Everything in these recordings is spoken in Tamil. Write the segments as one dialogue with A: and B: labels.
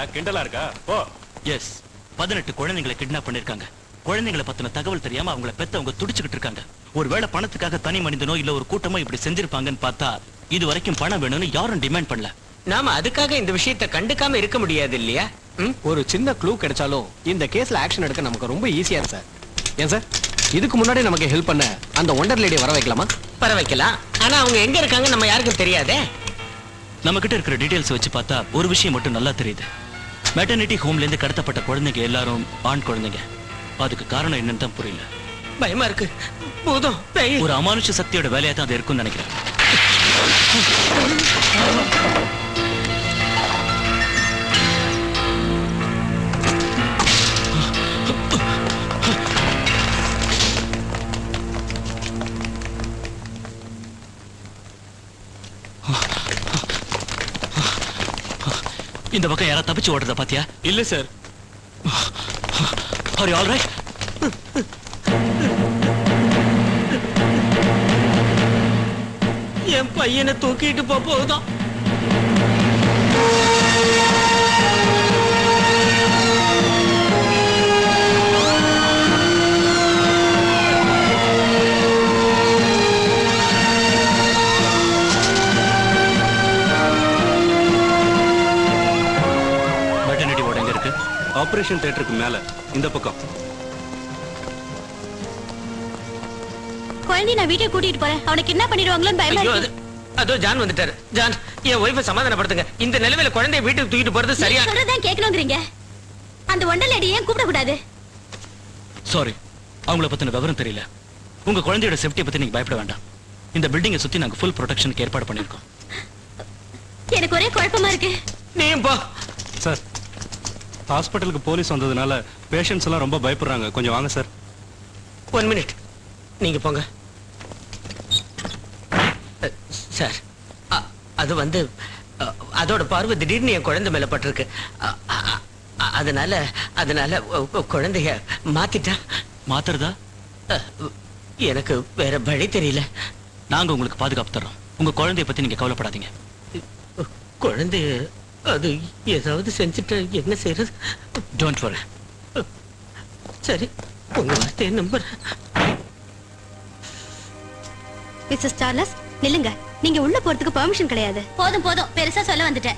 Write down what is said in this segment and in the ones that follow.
A: கிண்டலா இருக்கா ஓ
B: எஸ் பதினெட்டு குழந்தைங்களை கிட்னாப் பண்ணிருக்காங்க குழந்தைங்களை பத்தின தகவல் தெரியாம அவங்கள பெத்தவங்க துடிச்சுக்கிட்டு இருக்காங்க ஒருவேளை பணத்துக்காக தனி மனிதனோ இல்ல ஒரு கூட்டமோ இப்படி செஞ்சிருப்பாங்கன்னு பார்த்தா இது வரைக்கும் பணம் வேணும்னு யாரும் டிமாண்ட் பண்ணல
C: நாம அதுக்காக இந்த விஷயத்தை கண்டுக்காம இருக்க முடியாது இல்லையா ம்?
D: ஒரு சின்ன க்ளூ கிடைச்சாலும் இந்த கேஸ்ல ஆக்ஷன் எடுக்க நமக்கு ரொம்ப ஈஸியா இருக்கு சார் ஏன் சார் இதுக்கு முன்னாடி நமக்கு ஹெல்ப் பண்ண அந்த ஒண்டர் லேடியை வர வைக்கலாமா
C: பர வைக்கலாம் ஆனா அவங்க எங்க இருக்காங்க நம்ம யாருக்கும் தெரியாதே
B: நம்ம கிட்ட இருக்கிற டீடைல்ஸ் வச்சு பார்த்தா ஒரு விஷயம் மட்டும் நல்லா தெரியுது மெட்டர்னிட்டி ஹோம்ல இருந்து கடத்தப்பட்ட குழந்தைங்க எல்லாரும் ஆண் குழந்தைங்க அதுக்கு காரணம் என்னன்னு தான் புரியல
C: பயமா இருக்கு பூதம் பேய்
B: ஒரு அமானுஷ சக்தியோட வேலையா தான் அது இருக்கும்னு நினைக்கிறேன் இந்த பக்கம் யாரா தப்பிச்சு ஓடுறத பாத்தியா
A: இல்ல சார்
B: ஆர் ஆல் ரைட்
C: என் பையனை தூக்கிட்டு போ போதும்
B: மெட்டர்னிட்டி வார்டு எங்க இருக்கு
A: ஆபரேஷன் தியேட்டருக்கு மேல இந்த பக்கம்
E: குழந்தைய நான் வீட்டுக்கு கூட்டிட்டு போறேன் அவனுக்கு என்ன பண்ணிடுவாங்களோன்னு பயமா
C: ஐயோ,
E: இருக்கு
C: அது- அதோ ஜான் வந்துட்டாரு ஜான் என் ஒய்ஃபை சமாதானப்படுத்துங்க இந்த நிலைமையில குழந்தைய வீட்டுக்கு தூக்கிட்டு போறது சரியா
E: நீங்க சொல்றதான் கேட்கணுங்கிறீங்க அந்த ஒண்டல் லேடி ஏன் கூப்பிடக்கூடாது
B: சாரி அவங்கள பத்தின விவரம் தெரியல உங்க குழந்தையோட சேஃப்டியை பத்தி நீங்க பயப்பட வேண்டாம் இந்த பில்டிங்கை சுத்தி நாங்க ஃபுல் ப்ரொடெக்ஷனுக்கு ஏற்பாடு பண்ணிருக்கோம்
E: எனக்கு ஒரே குழப்பமா இருக்கு
C: நீயும் போ
A: சார் ஹாஸ்பிட்டலுக்கு போலீஸ் வந்ததுனால பேஷண்ட்ஸ் எல்லாம் ரொம்ப பயப்படுறாங்க கொஞ்சம் வாங்க சார்
C: ஒன் மினிட் நீங்க போங்க அஹ், சார் அ- அது வந்து அ, அதோட பார்வை திடீர்னு என் குழந்தை மேல பட்டிருக்கு அ- அ- அ- அதனால அதனால உ- உ- குழந்தைய மாத்திட்டா
B: மாத்துறதா
C: அஹ், எனக்கு வேற வழி தெரியல
B: நாங்க உங்களுக்கு பாதுகாப்பு தர்றோம் உங்க குழந்தைய பத்தி நீங்க கவலைப்படாதீங்க
C: குழந்தைய அது ஏதாவது செஞ்சுட்டா என்ன செய்யறது
B: டோன்ட் வரி
C: சரி உங்க வார்த்தையை நம்புறேன்
E: மிஸ்டர் சார்லஸ் நில்லுங்க நீங்க உள்ள போறதுக்கு பெர்மிஷன் கிடையாது போதும் போதும் பெருசா சொல்ல வந்துட்டேன்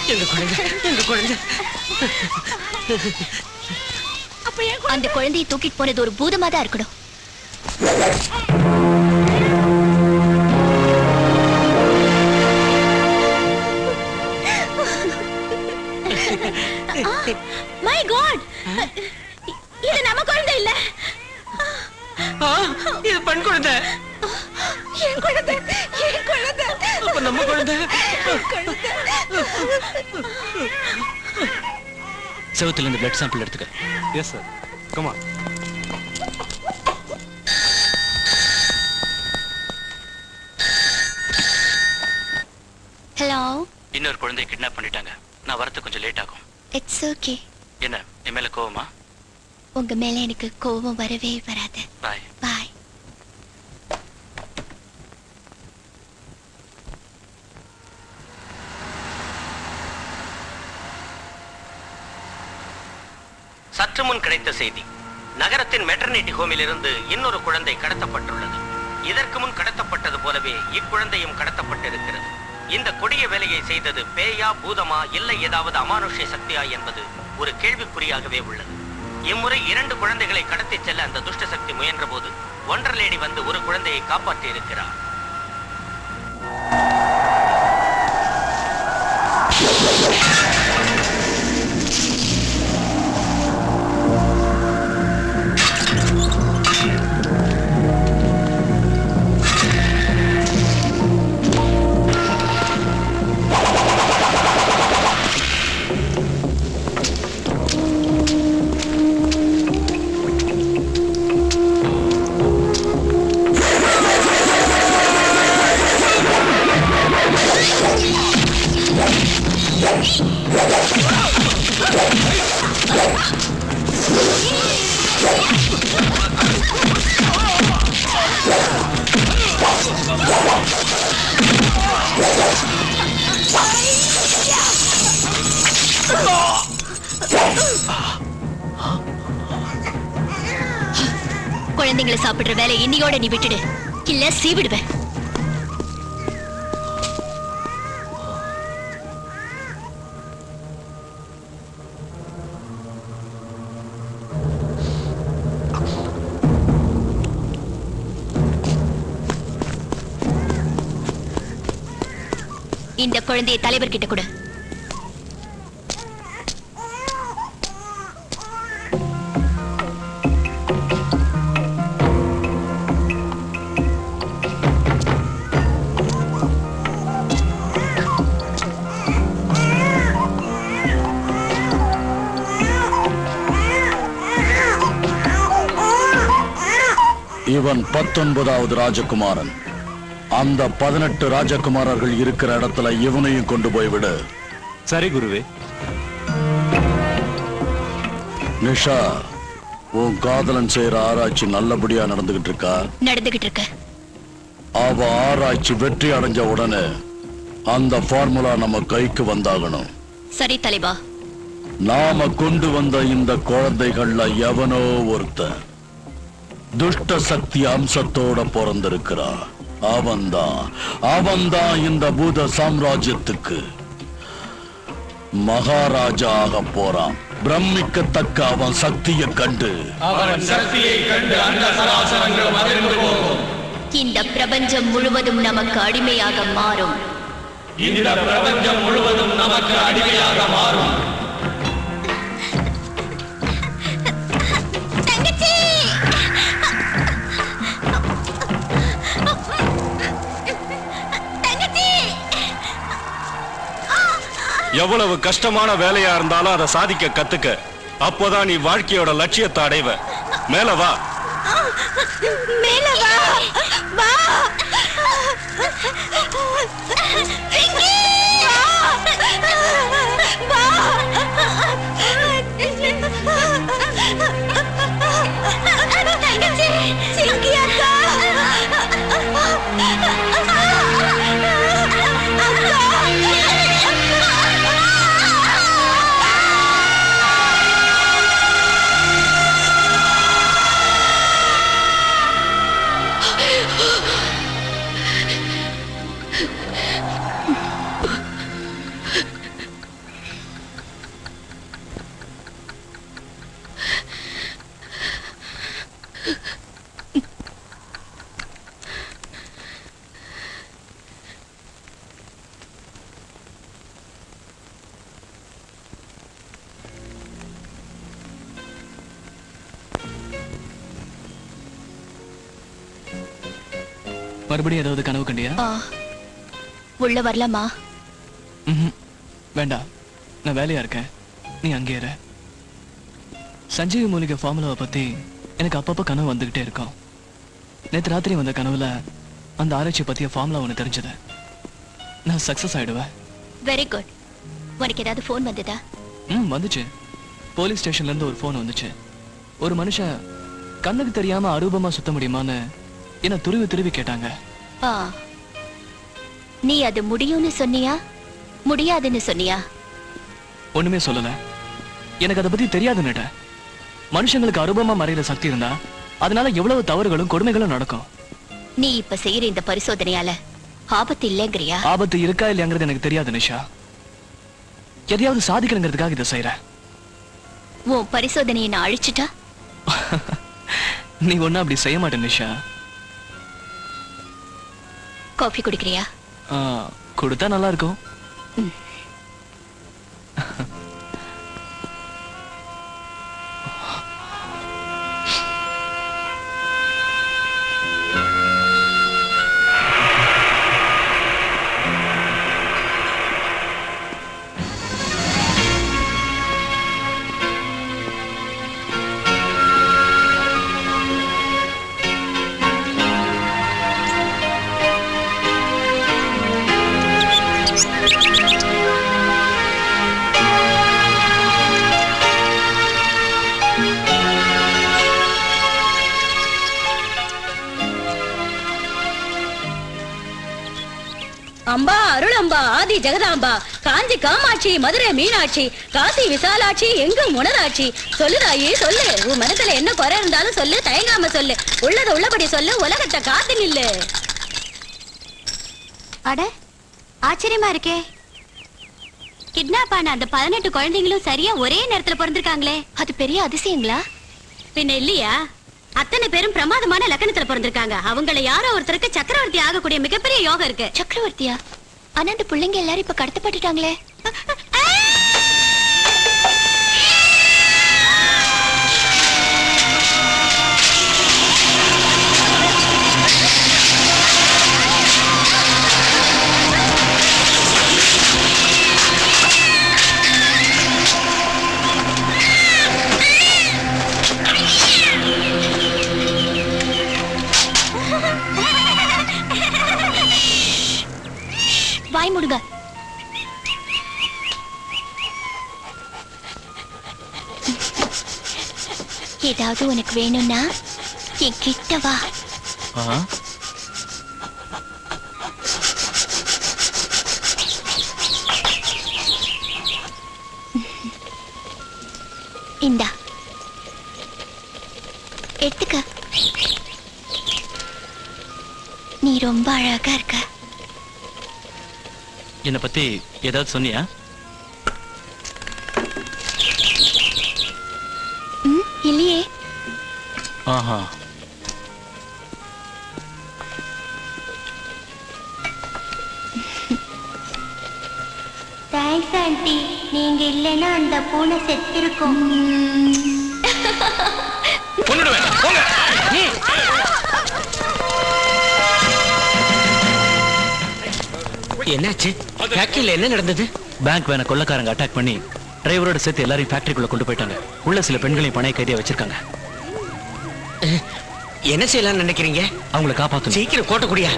C: எங்க குழந்தை எங்க குழந்தை
E: அந்த குழந்தையை தூக்கிட்டு போனது ஒரு பூதமா தான் இருக்கணும் மை காட் இது நம்ம குழந்தை இல்ல
C: ஆ, இது பெண் குழந்தை
E: என் குழந்தை என் குழந்தை
C: அப்ப நம்ம குழந்தை
B: செவத்துல இருந்து பிளட் சாம்பிள் எடுத்துக்க
A: எஸ் சார் கமா
E: ஹலோ
B: இன்னொரு குழந்தையை கிட்னாப் பண்ணிட்டாங்க நான் வரது கொஞ்சம் லேட் ஆகும்
E: இட்ஸ் ஓகே
B: என்ன என் மேல கோவமா
E: உங்க மேல எனக்கு கோபம் வரவே வராது
B: பாய்
E: பாய்
C: சற்று முன் கிடைத்த செய்தி நகரத்தின் மெட்டர்னிட்டி ஹோமில் இருந்து இன்னொரு குழந்தை கடத்தப்பட்டுள்ளது இதற்கு முன் கடத்தப்பட்டது போலவே இக்குழந்தையும் கடத்தப்பட்டிருக்கிறது இந்த கொடிய வேலையை செய்தது பேயா பூதமா இல்லை ஏதாவது அமானுஷ்ய சக்தியா என்பது ஒரு கேள்விக்குறியாகவே உள்ளது இம்முறை இரண்டு குழந்தைகளை கடத்திச் செல்ல அந்த துஷ்ட சக்தி முயன்றபோது ஒன்றர் லேடி வந்து ஒரு குழந்தையை காப்பாற்றி இருக்கிறார்
E: குழந்தைங்களை சாப்பிடுற வேலை இன்னையோட நீ விட்டுடு இல்ல சீவிடுவேன் இந்த குழந்தையை தலைவர் கிட்ட கொடு
F: இவன் பத்தொன்பதாவது ராஜகுமாரன் அந்த பதினெட்டு ராஜகுமாரர்கள் இருக்கிற இடத்துல இவனையும் கொண்டு போய் விடு
A: சரி குருவே
F: நிஷா உன் காதலன் செய்யற ஆராய்ச்சி நல்லபடியா நடந்துகிட்டு இருக்கா
E: நடந்துகிட்டு இருக்க
F: அவ ஆராய்ச்சி வெற்றி அடைஞ்ச உடனே அந்த ஃபார்முலா நம்ம கைக்கு வந்தாகணும்
E: சரி தலைவா
F: நாம கொண்டு வந்த இந்த குழந்தைகள்ல எவனோ ஒருத்தன் துஷ்ட சக்தி அம்சத்தோட பிறந்திருக்கிறான் அவன்தான் அவன்தான் இந்த பூத சாம்ராஜ்யத்துக்கு மகாராஜா ஆக போறான் பிரமிக்கத்தக்க அவன் சக்தியை கண்டு
E: இந்த பிரபஞ்சம் முழுவதும் நமக்கு அடிமையாக மாறும்
A: எவ்வளவு கஷ்டமான வேலையா இருந்தாலும் அதை சாதிக்க கத்துக்க அப்போதான் நீ வாழ்க்கையோட லட்சியத்தை அடைவ மேல வா
E: மேல வா வா பிங்கி! வா! வா! தங்கச்சி, சிங்கி அக்கா!
G: மறுபடியும் ஏதாவது கனவு கண்டியா
H: ஆ, உள்ள வரலாமா
G: ம்ஹும். வேண்டாம் நான் வேலையா இருக்கேன் நீ அங்கே இரு சஞ்சீவி மூலிகை ஃபார்முலாவை பத்தி எனக்கு அப்பப்போ கனவு வந்துகிட்டே இருக்கும் நேத்து ராத்திரி வந்த கனவுல அந்த ஆராய்ச்சி பத்திய ஃபார்முலா ஒன்று தெரிஞ்சது நான் சக்சஸ் ஆயிடுவேன்
H: வெரி குட் உனக்கு ஏதாவது ஃபோன் வந்ததா
G: ம் வந்துச்சு போலீஸ் ஸ்டேஷன்ல இருந்து ஒரு ஃபோன் வந்துச்சு ஒரு மனுஷன் கண்ணுக்கு தெரியாம அரூபமா சுத்த முடியுமான்னு என்ன துருவி துருவி கேட்டாங்க
H: ஆ நீ அது முடியும்னு சொன்னியா முடியாதுன்னு சொன்னியா
G: ஒண்ணுமே சொல்லல எனக்கு அதை பத்தி தெரியாதுன்னுட்ட மனுஷங்களுக்கு அரூபமா மறையிற சக்தி இருந்தா அதனால எவ்வளவு தவறுகளும் கொடுமைகளும் நடக்கும்
H: நீ இப்ப செய்யற இந்த பரிசோதனையால ஆபத்து இல்லைங்கிறியா
G: ஆபத்து இருக்கா இல்லையாங்கிறது எனக்கு தெரியாது நிஷா எதையாவது சாதிக்கணுங்கிறதுக்காக இதை செய்யறேன்
H: உன் பரிசோதனையை நான் அழிச்சிட்டா
G: நீ ஒன்னும் அப்படி செய்ய மாட்டேன் நிஷா
H: காஃபி குடிக்கிறியா
G: ஆ, கொடுத்தா நல்லா இருக்கும்
E: அம்பா அருளம்பா ஆதி ஜெகதாம்பா காஞ்சி காமாட்சி மதுரை மீனாட்சி காசி விசாலாட்சி எங்கும் உணராட்சி சொல்லுதாயி சொல்லு உன் மனசுல என்ன குறை இருந்தாலும் சொல்லு தயங்காம சொல்லு உள்ளத உள்ளபடி சொல்லு உலகத்தை காத்து நில்லு
H: அட ஆச்சரியமா இருக்கே கிட்னாப் ஆன அந்த பதினெட்டு குழந்தைங்களும் சரியா ஒரே நேரத்துல பிறந்திருக்காங்களே அது பெரிய அதிசயங்களா
E: பின்ன இல்லையா அத்தனை பேரும் பிரமாதமான லக்கணத்துல பிறந்திருக்காங்க அவங்கள யாரோ ஒருத்தருக்கு சக்கரவர்த்தி ஆகக்கூடிய மிகப்பெரிய யோகம் இருக்கு
H: சக்கரவர்த்தியா ஆனா அந்த பிள்ளைங்க எல்லாரும் இப்ப கடத்தப்பட்டுட்டாங்களே வாய் முடுங்க ஏதாவது உனக்கு வேணும்னா என் கிட்ட வா இந்தா எடுத்துக்க நீ ரொம்ப அழகா இருக்க
B: என்னை பத்தி ஏதாவது சொன்னியா
H: ம் இல்லையே
B: ஆஹா
H: தேங்க்ஸ் ஆண்டி நீங்க இல்லைன்னா அந்த பூனை செத்திருக்கும்
A: கொன்னுடுவேன் போங்க
C: என்னாச்சு ஃபேக்டரியில என்ன நடந்தது
B: பேங்க் வேனை கொள்ளக்காரங்க அட்டாக் பண்ணி டிரைவரோட சேர்த்து எல்லாரையும் ஃபேக்டரிக்குள்ள கொண்டு போயிட்டாங்க உள்ள சில பெண்களையும் பணைய கைதியா வச்சிருக்காங்க
C: என்ன செய்யலாம்னு நினைக்கிறீங்க
B: அவங்கள காப்பாத்தணும்
C: சீக்கிரம் கோட்டக்குடியா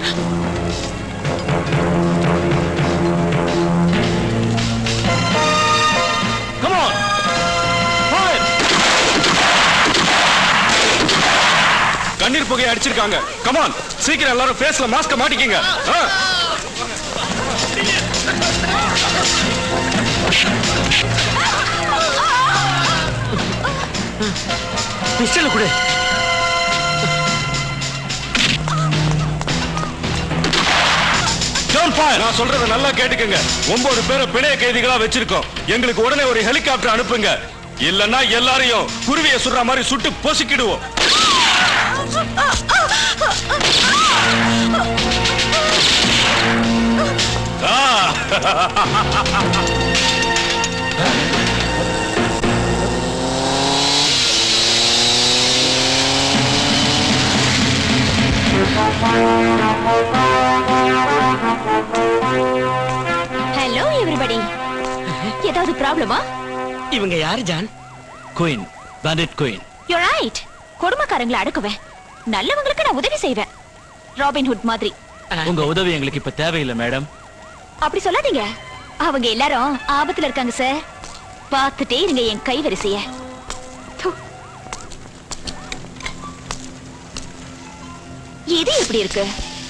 A: Come on! Fire! கண்ணீர் புகையை அடிச்சிருக்காங்க கமான் சீக்கிரம் எல்லாரும் ஃபேஸ்ல மாஸ்க மாட்டிக்கங்க ஆ.
C: பிஸ்டல் கொடு
A: Don't fire! நான் சொல்றத நல்லா கேட்டுக்கங்க ஒன்பது பேரை பிணைய கைதிகளா வச்சிருக்கோம் எங்களுக்கு உடனே ஒரு ஹெலிகாப்டர் அனுப்புங்க இல்லன்னா எல்லாரையும் குருவியை சுடுற மாதிரி சுட்டு பொசுக்கிடுவோம் ஆ
I: ஏதாவது ப்ராப்ளமா
C: இவங்க யாரு John
B: queen bandit queen
I: you right கொடுமைக்காரங்களை அடக்குவேன் நல்லவங்களுக்கு நான் உதவி செய்வேன் ராபின்ஹுட் மாதிரி
B: உங்க உதவி எங்களுக்கு இப்ப தேவையில்லை மேடம்
I: அப்படி சொல்லாதீங்க அவங்க எல்லாரும் ஆபத்துல இருக்காங்க சார் பார்த்துட்டே இருங்க என் கைவரிசைய து. இது எப்படி இருக்கு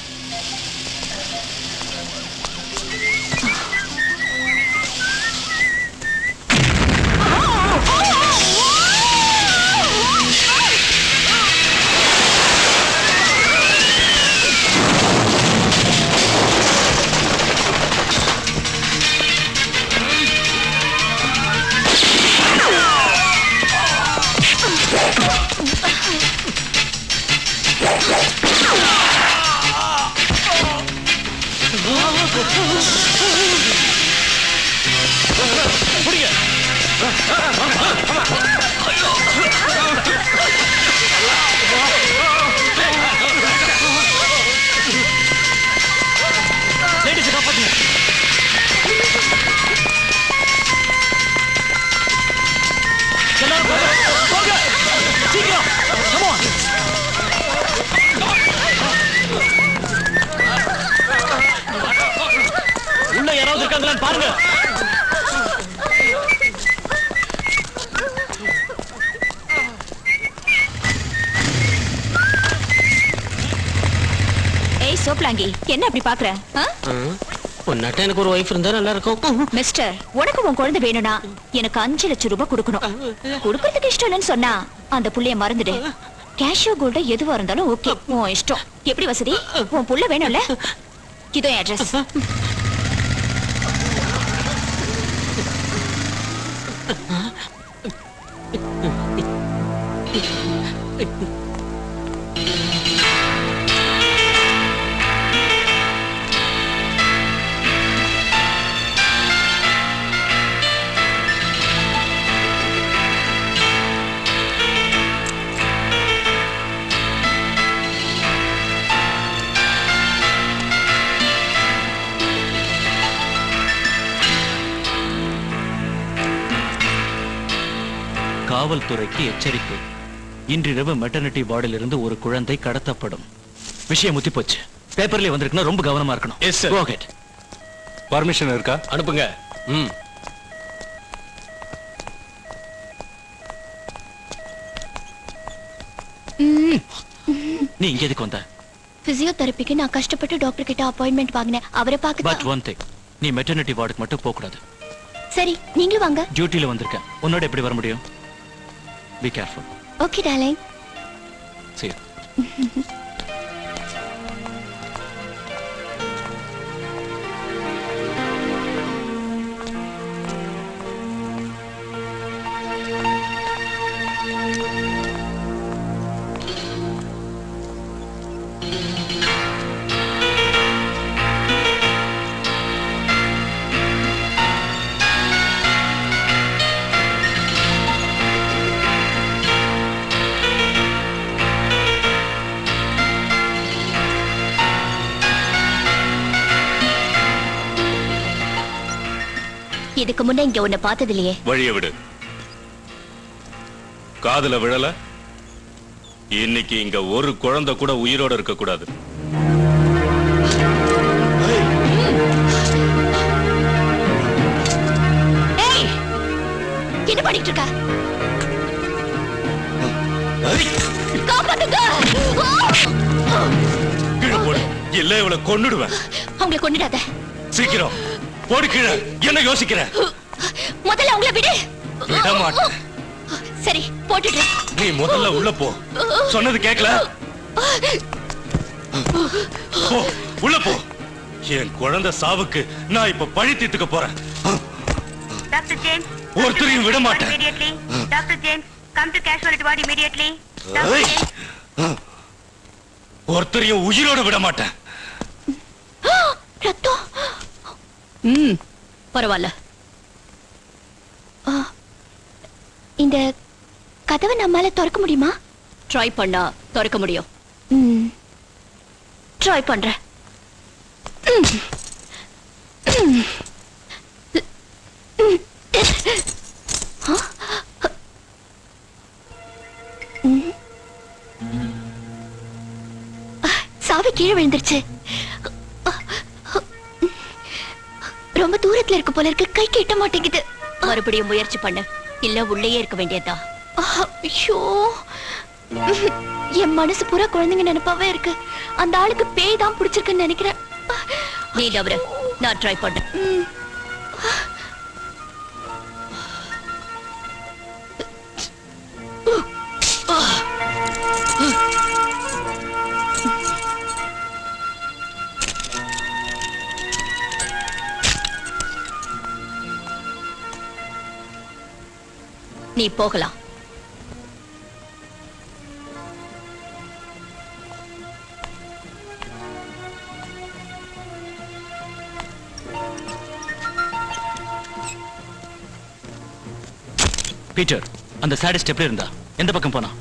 B: லேடிஸ் காப்பாத்துங்க எல்லாரும் போங்க. போங்க. சீக்கிரம் Come on. உள்ள யாராவது இருக்காங்களான்னு பாருங்க
I: ஏய் சோப்லாங்கி என்ன அப்படி பாக்குற ஆ?
C: பொண்ணாட்ட எனக்கு ஒரு ஒய்ஃப் இருந்தா நல்லா இருக்கும்
I: மிஸ்டர் உனக்கு உன் குழந்தை வேணும்னா எனக்கு அஞ்சு லட்சம் ரூபாய் கொடுக்கணும் கொடுக்கறதுக்கு இஷ்டம் இல்லைன்னு சொன்னா அந்த புள்ளைய மறந்துடு கேஷியோ கோல்ட எதுவா இருந்தாலும் ஓகே உன் இஷ்டம் எப்படி வசதி உன் புள்ள வேணும்ல இதோ அட்ரஸ்
B: காவல்துறைக்கு எச்சரிக்கை இன்றிரவு மெட்டர்னிட்டி வார்டில் இருந்து ஒரு குழந்தை கடத்தப்படும் விஷயம் முத்தி போச்சு பேப்பர்லயே வந்திருக்குன்னா ரொம்ப கவனமா இருக்கணும்
A: Yes, sir.
B: Go ahead.
A: Permission இருக்கா
D: அனுப்புங்க ம்
B: நீ இங்க எதுக்கு வந்த
H: பிசியோதெரபிக்கு நான் கஷ்டப்பட்டு டாக்டர் கிட்ட அப்பாயின்மெண்ட் வாங்கினேன் அவரை
B: பட்
H: பார்க்க
B: ஒன் திங் நீ மெட்டர்னிட்டி வார்டுக்கு மட்டும் போக கூடாது
H: சரி நீங்களும் வாங்க
B: டியூட்டில வந்திருக்க உன்னோட எப்படி வர முடியும் be careful
H: okay darling
B: see you
H: இதுக்கு முன்ன இங்க உன்னை பார்த்தது இல்லையே
A: வழிய விடு காதுல விழல இன்னைக்கு இங்க ஒரு குழந்தை கூட உயிரோட இருக்க கூடாது
H: ஏய் என்ன பண்ணிட்டு இருக்க காப்பாத்துங்க ஆ!
A: கீழே போடு இல்ல இவளை கொன்னுடுவேன்
H: அவங்கள கொண்டுடாத
A: சீக்கிரம் போடு கீழே என்ன யோசிக்கிற
H: முதல்ல அவங்கள விடு
A: விட மாட்டேன்
H: சரி போட்டுட்டு
A: நீ முதல்ல உள்ள போ சொன்னது கேட்கல போ உள்ள போ என் குழந்தை சாவுக்கு நான் இப்ப பழி தீர்த்துக்க போறேன்
J: Dr. James.
A: ஒருத்தரையும் விட மாட்டேன்
J: Immediately. Dr. James, come to casualty ward immediately. Dr.
A: ஏய்.
J: James.
A: ஒருத்தரையும் உயிரோட விட மாட்டேன்
H: ரத்தம்
E: ம் பரவாயில்ல
H: ஆ, இந்த கதவை நம்மால திறக்க முடியுமா
E: ட்ரை பண்ணா திறக்க முடியும்
H: ம் ட்ரை பண்றேன் ம். ம். ம். கீழே விழுந்துருச்சு ரொம்ப தூரத்துல இருக்கு போல இருக்கு கை கிட்ட மாட்டேங்குது
I: மறுபடியும் முயற்சி பண்ணு இல்ல உள்ளேயே இருக்க வேண்டியதா
H: ஐயோ என் மனசு பூரா குழந்தைங்க நினைப்பாவே இருக்கு அந்த ஆளுக்கு பேய் தான் பிடிச்சிருக்குன்னு நினைக்கிறேன்
I: நீ டபுரு நான் ட்ரை பண்ணேன் நீ போகலாம்
B: பீட்டர் அந்த சாடிஸ்ட் எப்படி இருந்தா எந்த பக்கம் போனா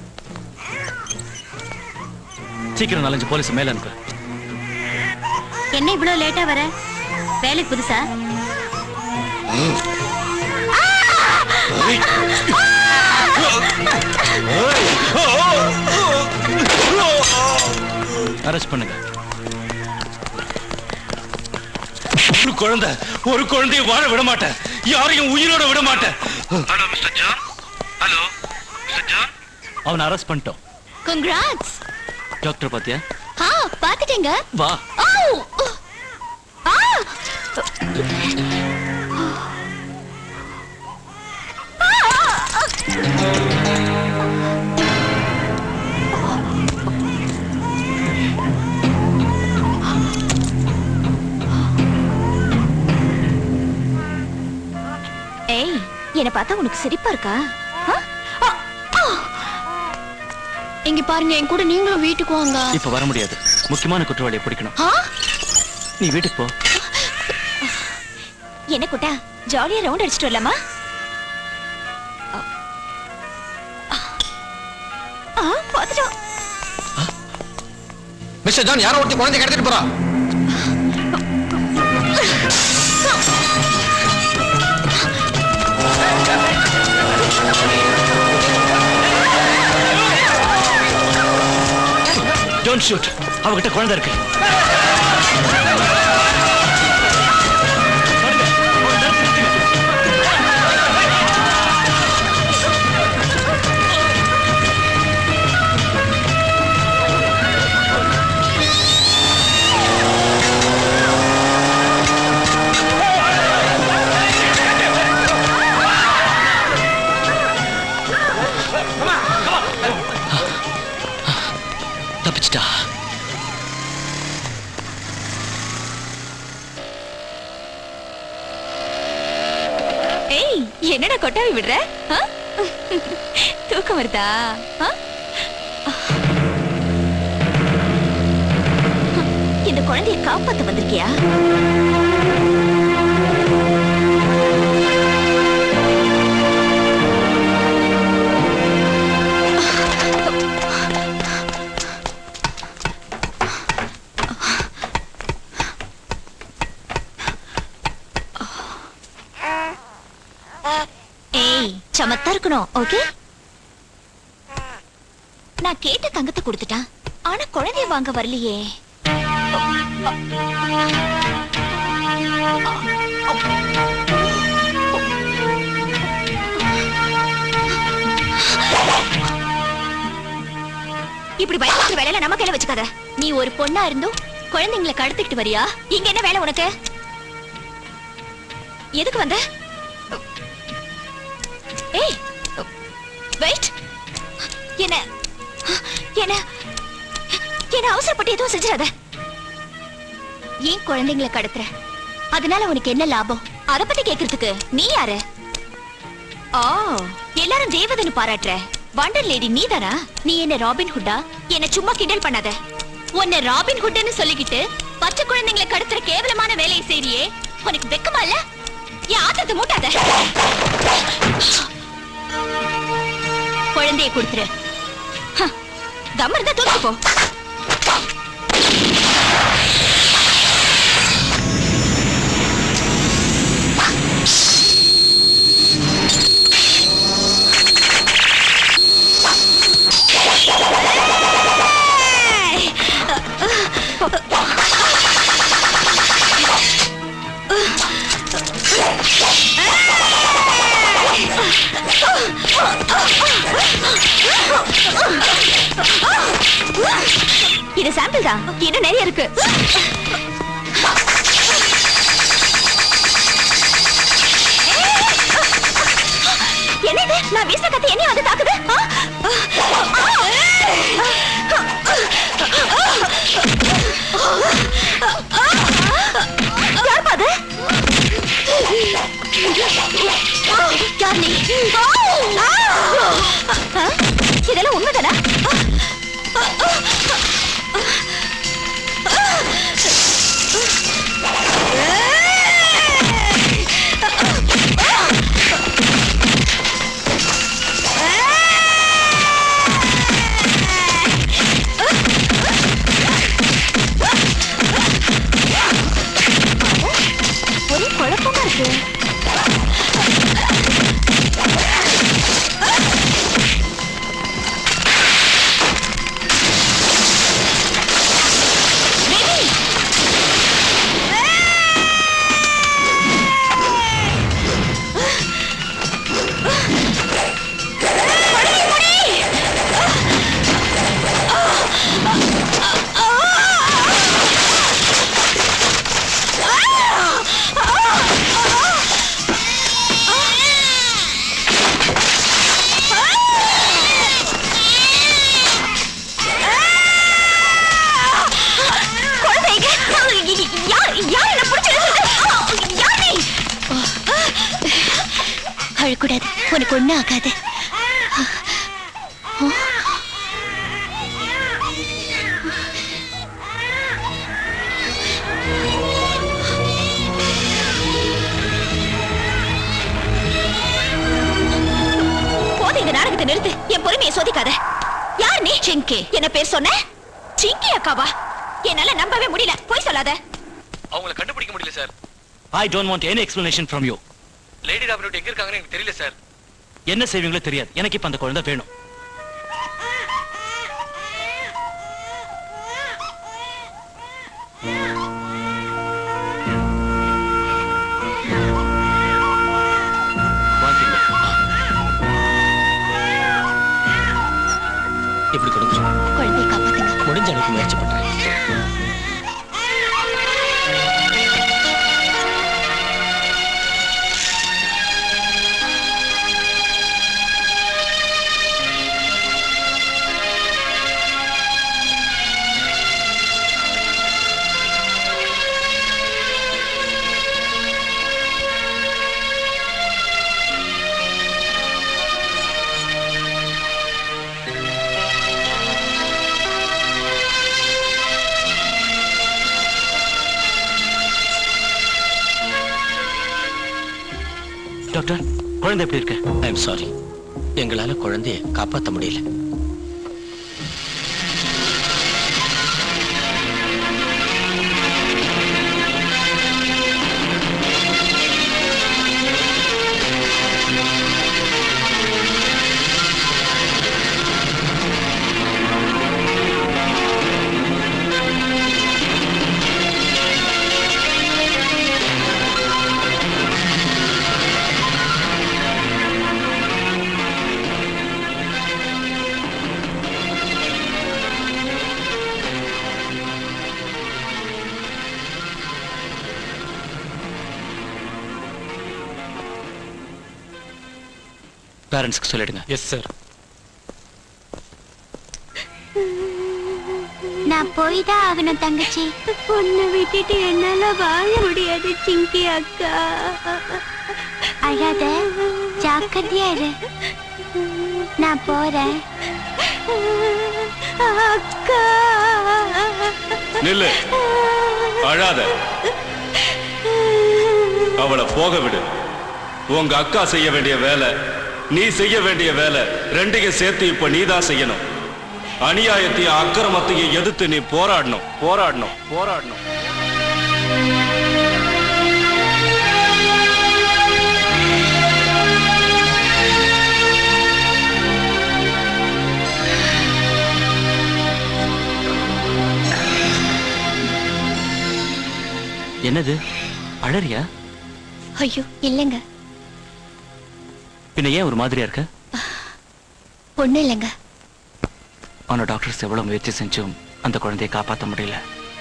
B: சீக்கிரம் நாலஞ்சு போலீஸ் மேல அனுப்பு
J: என்ன இவ்வளவு லேட்டா வர வேலைக்கு புதுசா
B: அரெஸ்ட் பண்ணுங்க
A: ஒரு குழந்தை ஒரு குழந்தைய வாழ விட மாட்டேன் யாரையும் உயிரோட விட மாட்டேன்
K: hello mister John hello mister John
B: அவனை அரெஸ்ட் பண்ணிட்டோம்
H: கங்க்ராட்ஸ்
B: டாக்டர் பாத்தியா
H: ஆ பாத்துட்டேங்க
B: வா
H: ஆவ்! ஆ!
I: ஏய் என்ன பார்த்தா உனக்கு சிரிப்பா இருக்கா ஆ?
H: இங்க பாருங்க என் கூட நீங்களும் வீட்டுக்கு வாங்க
B: இப்ப வர முடியாது முக்கியமான குற்றவாளியை பிடிக்கணும்
H: ஆ?
B: நீ வீட்டுக்கு போ
I: என்ன குட்டா ஜாலியா ரவுண்ட் அடிச்சிட்டு வரலாமா ஆ பாத்துட்டோம்
D: மிஸ்டர் ஜான் யாரோ ஒருத்தி குழந்தை கடத்திட்டு போறா
B: டோன்ட் ஷூட் அவகிட்ட குழந்தை இருக்கு தப்பிச்சிட்டா
I: ஏய் என்னடா கொட்டாவி விடுற ஆ? தூக்கம் வருதா ஆ? இந்த குழந்தைய காப்பாத்த வந்திருக்கியா ஏய் சமத்தா இருக்கணும் ஓகே நான் கேட்ட தங்கத்தை கொடுத்துட்டான் ஆனா குழந்தைய வாங்க வரலையே இப்படி பயப்படுற வேலையில நம்ம கையில வச்சுக்காத நீ ஒரு பொண்ணா இருந்தும் குழந்தைங்களை கடத்திக்கிட்டு வரியா இங்க என்ன வேலை உனக்கு எதுக்கு வந்த ஏய் வெயிட் என்ன என்ன என்ன அவசரப்பட்டு எதுவும் செஞ்சிடாத ஏன் குழந்தைங்களை கடத்துற அதனால உனக்கு என்ன லாபம் அத பத்தி கேக்குறதுக்கு நீ யாரு ஓ எல்லாரும் தேவதன்னு பாராட்டுற வண்டர் லேடி நீதானா நீ என்ன ராபின் ஹுட்டா என்ன சும்மா கிண்டல் பண்ணாத உன்னை ராபின் ஹுட்னு சொல்லிக்கிட்டு பச்சை குழந்தைங்களை கடத்துற கேவலமான வேலையை செய்றியே உனக்கு வெக்கமா இல்ல என் ஆத்தத்தை மூட்டாத குழந்தைய கொடுத்துரு ஹ, தம் இருந்தா தூக்கி போ ஏய்! சாம்பிள் தான் இன்னும் நிறைய இருக்கு என்ன இது நான் வீசின கத்தி என்னைய வந்து தாக்குது ஆ? யார் பாது யார் நீ ஆ? இதெல்லாம் உண்மைதானா ஒரே குழப்பமா இருக்கு குழந்தைங்க யார் யார் என்ன பிடிச்சிருக்கு யார் நீ அழக்கூடாது உனக்கு ஒண்ணும் ஆகாது போதும் இந்த நாடகத்தை நிறுத்து என் பொறுமையை சோதிக்காத யார் நீ சிங்கி என்ன பேர் சொன்ன சிங்கி அக்காவா என்னால நம்பவே முடியல போய் சொல்லாத
G: அவங்கள கண்டுபிடிக்க முடியல sir
B: I don't want any explanation from you
G: lady ராபினோட் எங்க இருக்காங்கன்னு எனக்கு தெரியல சார்
B: என்ன செய்வீங்களோ தெரியாது எனக்கு இப்ப அந்த குழந்தை வேணும் வாங்கிக்கங்க. இப்படி கொடுங்க
I: குழந்தையை காப்பாத்துங்க
B: முடிஞ்ச அளவுக்கு முயற்சி பண்றேன் டாக்டர் குழந்தை எப்படி இருக்கு
C: ஐ எம் சாரி எங்களால குழந்தைய காப்பாற்ற முடியல
B: பேரண்ட்ஸ்க்கு சொல்லிடுங்க
G: எஸ் சார்
H: நான் போய் தான் ஆகணும் தங்கச்சி உன்னை விட்டுட்டு என்னால வாழ முடியாது சிங்கி அக்கா அழாத ஜாக்கிரதையா இரு நான் போறேன் அக்கா
A: நில்லு அழாத அவளை போக விடு உங்க அக்கா செய்ய வேண்டிய வேலை நீ செய்ய வேண்டிய வேலை ரெண்டையும் சேர்த்து இப்ப நீதான் செய்யணும் அநியாயத்தையும் அக்கிரமத்தையும் எதிர்த்து நீ போராடணும் போராடணும் போராடணும்
B: என்னது அழறியா
H: ஐயோ இல்லைங்க
B: பின்ன ஏன் ஒரு மாதிரியா இருக்க
H: ஒண்ணும் இல்லைங்க
B: ஆனா டாக்டர்ஸ் எவ்வளவு முயற்சி செஞ்சும் அந்த குழந்தையை காப்பாற்ற முடியல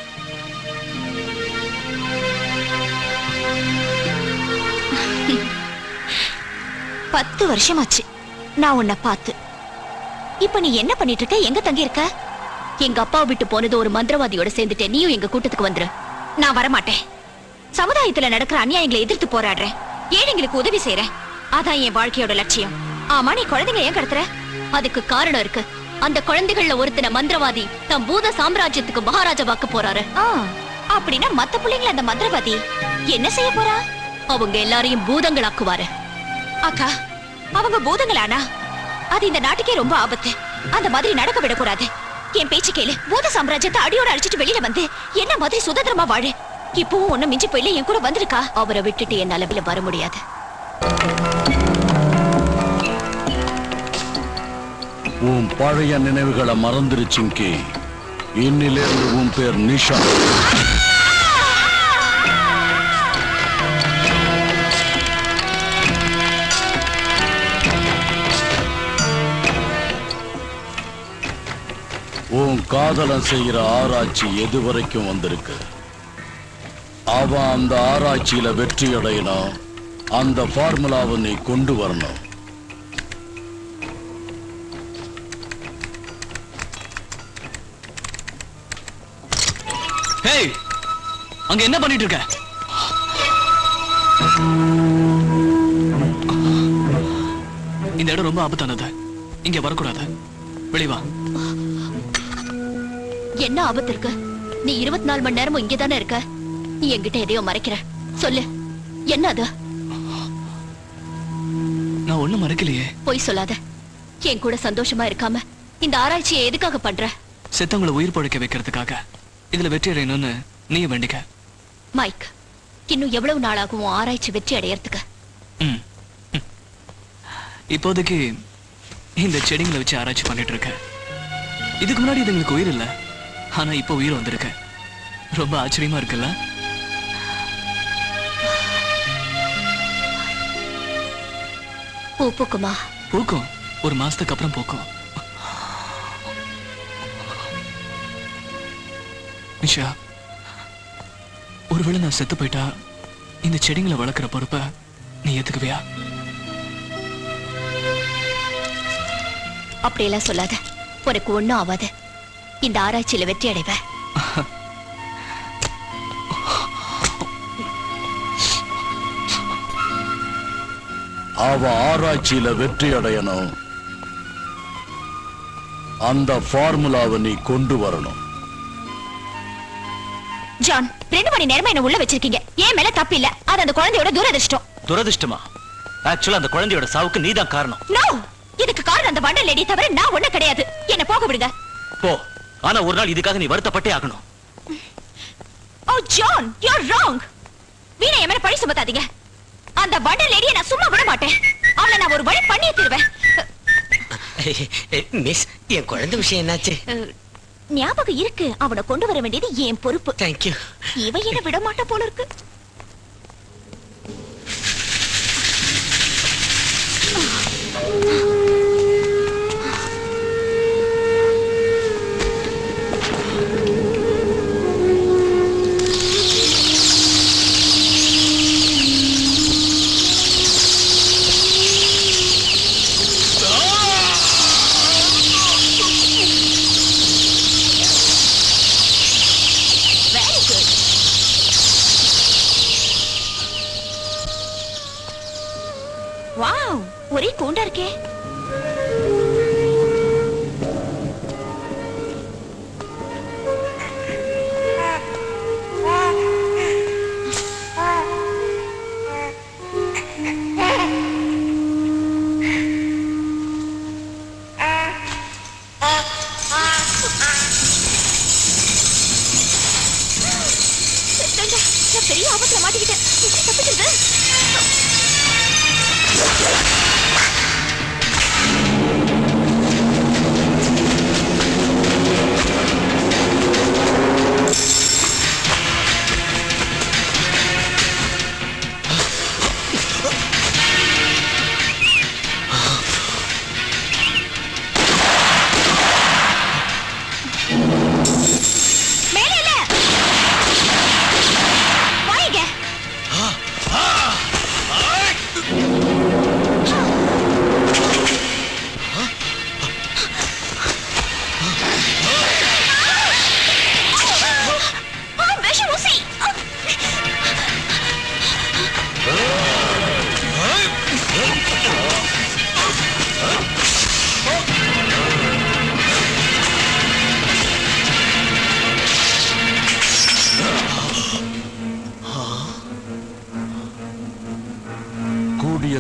I: பத்து வருஷமாச்சு நான் உன்னை பார்த்து இப்ப நீ என்ன பண்ணிட்டு இருக்க எங்க தங்கி இருக்க எங்க அப்பாவை விட்டு போனது ஒரு மந்திரவாதியோட சேர்ந்துட்டேன் நீயும் எங்க கூட்டத்துக்கு வந்துரு நான் வரமாட்டேன் சமுதாயத்துல நடக்கிற அநியாயங்களை எதிர்த்து போராடுறேன் ஏழைங்களுக்கு உதவி செய்யறேன் அதான் என் வாழ்க்கையோட லட்சியம் ஆமா நீ குழந்தைங்க ஏன் கடத்துற அதுக்கு காரணம் இருக்கு அந்த குழந்தைகள்ல ஒருத்தன மந்திரவாதி தம் பூத சாம்ராஜ்யத்துக்கு மகாராஜாவாக்க போறாரு ஆ, அப்படின்னா மத்த பிள்ளைங்கள அந்த மந்திரவாதி என்ன செய்ய போறா அவங்க எல்லாரையும் பூதங்களாக்குவாரு அக்கா அவங்க பூதங்களானா அது இந்த நாட்டுக்கே ரொம்ப ஆபத்து அந்த மாதிரி நடக்க விடக்கூடாது என் பேச்சு கேளு பூத சாம்ராஜ்யத்தை அடியோட அடிச்சிட்டு வெளியில வந்து என்ன மாதிரி சுதந்திரமா வாழு இப்பவும் ஒண்ணும் மிஞ்சி போயில என் கூட வந்திருக்கா அவரை விட்டுட்டு என்னால வெளில வர முடியாது
F: உன் பழைய நினைவுகளை மறந்துருச்சுங்கி இன்னிலிருந்து உன் பேர் நிஷா உன் காதலன் செய்யற ஆராய்ச்சி எது வரைக்கும் வந்திருக்கு அவன் அந்த ஆராய்ச்சியில வெற்றி அடையணும் அந்த ஃபார்முலாவை நீ கொண்டு வரணும்
G: ஹேய் அங்க என்ன பண்ணிட்டு இருக்க இந்த இடம் ரொம்ப ஆபத்தானது இங்க வரக்கூடாது வெளிய வா
I: என்ன ஆபத்து இருக்கு நீ இருபத்தி நாலு மணி நேரமும் இங்கே தானே இருக்க நீ என்கிட்ட எதையோ மறைக்கிற சொல்லு என்ன அது
G: நான் ஒண்ணும் மறைக்கலையே
I: பொய் சொல்லாத என் கூட சந்தோஷமா இருக்காம இந்த ஆராய்ச்சியை எதுக்காக பண்ற
G: செத்தவங்களை உயிர் பழைக்க வைக்கிறதுக்காக இதுல வெற்றி அடையணும்னு நீ வேண்டிக்க
I: மைக் இன்னும் எவ்வளவு நாளாகும் உன் ஆராய்ச்சி வெற்றி அடையறதுக்கு
G: ம். ம். இப்போதைக்கு இந்த செடிங்களை வச்சு ஆராய்ச்சி பண்ணிட்டு இருக்கேன் இதுக்கு முன்னாடி இதுங்களுக்கு உயிர் இல்ல ஆனா இப்போ உயிர் வந்திருக்கு ரொம்ப ஆச்சரியமா இருக்குல்ல
I: பூ பூக்குமா
G: பூக்கும் ஒரு மாசத்துக்கு அப்புறம் பூக்கும் நிஷா ஒருவேளை நான் செத்து போயிட்டா இந்த செடிங்களை வளர்க்குற பொறுப்பை நீ ஏத்துக்குவியா
I: அப்படியெல்லாம் சொல்லாத உனக்கு ஒண்ணும் ஆகாது இந்த ஆராய்ச்சியில வெற்றி அடைவ
F: அவ ஆராய்ச்சியில வெற்றி அடையணும் அந்த ஃபார்முலாவை நீ கொண்டு வரணும்
I: ஜான் ரெண்டு மணி நேரமா என்ன உள்ள வச்சிருக்கீங்க ஏன் மேல தப்பு இல்ல அது அந்த குழந்தையோட துரதிர்ஷ்டம்
B: துரதிர்ஷ்டமா ஆக்சுவலா அந்த குழந்தையோட சாவுக்கு நீதான் காரணம்
I: நோ இதுக்கு காரணம் அந்த வண்டல் லேடி தவிர நான் ஒண்ணு கிடையாது என்ன போக விடுங்க
B: போ ஆனா ஒரு நாள் இதுக்காக நீ வருத்தப்பட்டே ஆகணும்
I: oh John you are wrong வீணை என் மேல பழி சுமத்தாதீங்க அந்த வண்டல் லேடியை நான் சும்மா விட மாட்டேன் அவளை நான் ஒரு வழி பண்ணியே தருவேன்
C: மிஸ் என் குழந்தை விஷயம் என்னாச்சு
I: ஞாபகம் இருக்கு அவனை கொண்டு வர வேண்டியது என் பொறுப்பு
C: தேங்க்யூ
I: இவ என்ன விட மாட்டா போல இருக்கு வெரி குட் வாவ் ஒரே கூண்டா இருக்கே செத்தேன்டா. நான் பெரிய ஆபத்துல மாட்டிக்கிட்டேன் எப்படி தப்பிக்கிறது?
L: 「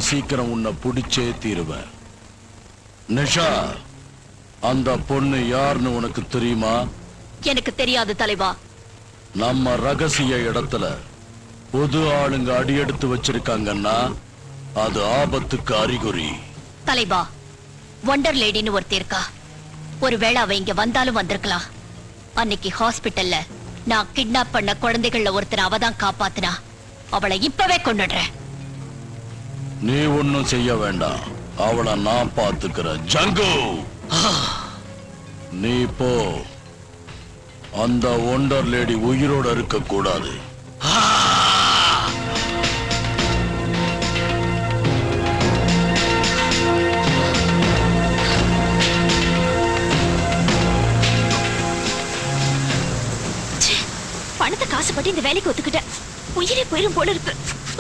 F: சீக்கிரம் உன்னை பிடிச்சே தீருவேன் நிஷா அந்த பொண்ணு யாருன்னு உனக்கு தெரியுமா
I: எனக்கு தெரியாது தலைவா
F: நம்ம ரகசிய இடத்துல பொது ஆளுங்க அடியெடுத்து வச்சிருக்காங்கன்னா அது ஆபத்துக்கு அறிகுறி
I: தலைவா ஒண்டர் லேடின்னு ஒருத்தி இருக்கா ஒருவேளை அவ இங்க வந்தாலும் வந்திருக்கலாம் அன்னைக்கு ஹாஸ்பிட்டல்ல நான் கிட்னாப் பண்ண குழந்தைகள்ல ஒருத்தரை அவ தான் காப்பாத்துனா அவளை இப்பவே கொண்டுடுறேன்
F: நீ ஒன்னும் செய்ய வேண்டாம் அவளை நான் பாத்துக்கிறேன் ஜங்கு நீ போ அந்த ஒண்டர் லேடி உயிரோட இருக்க கூடாது
I: ச்சே, பணத்தை காசுப்பட்டு இந்த வேலைக்கு ஒத்துக்கிட்டேன் உயிரே போயிரும் போல இருக்கு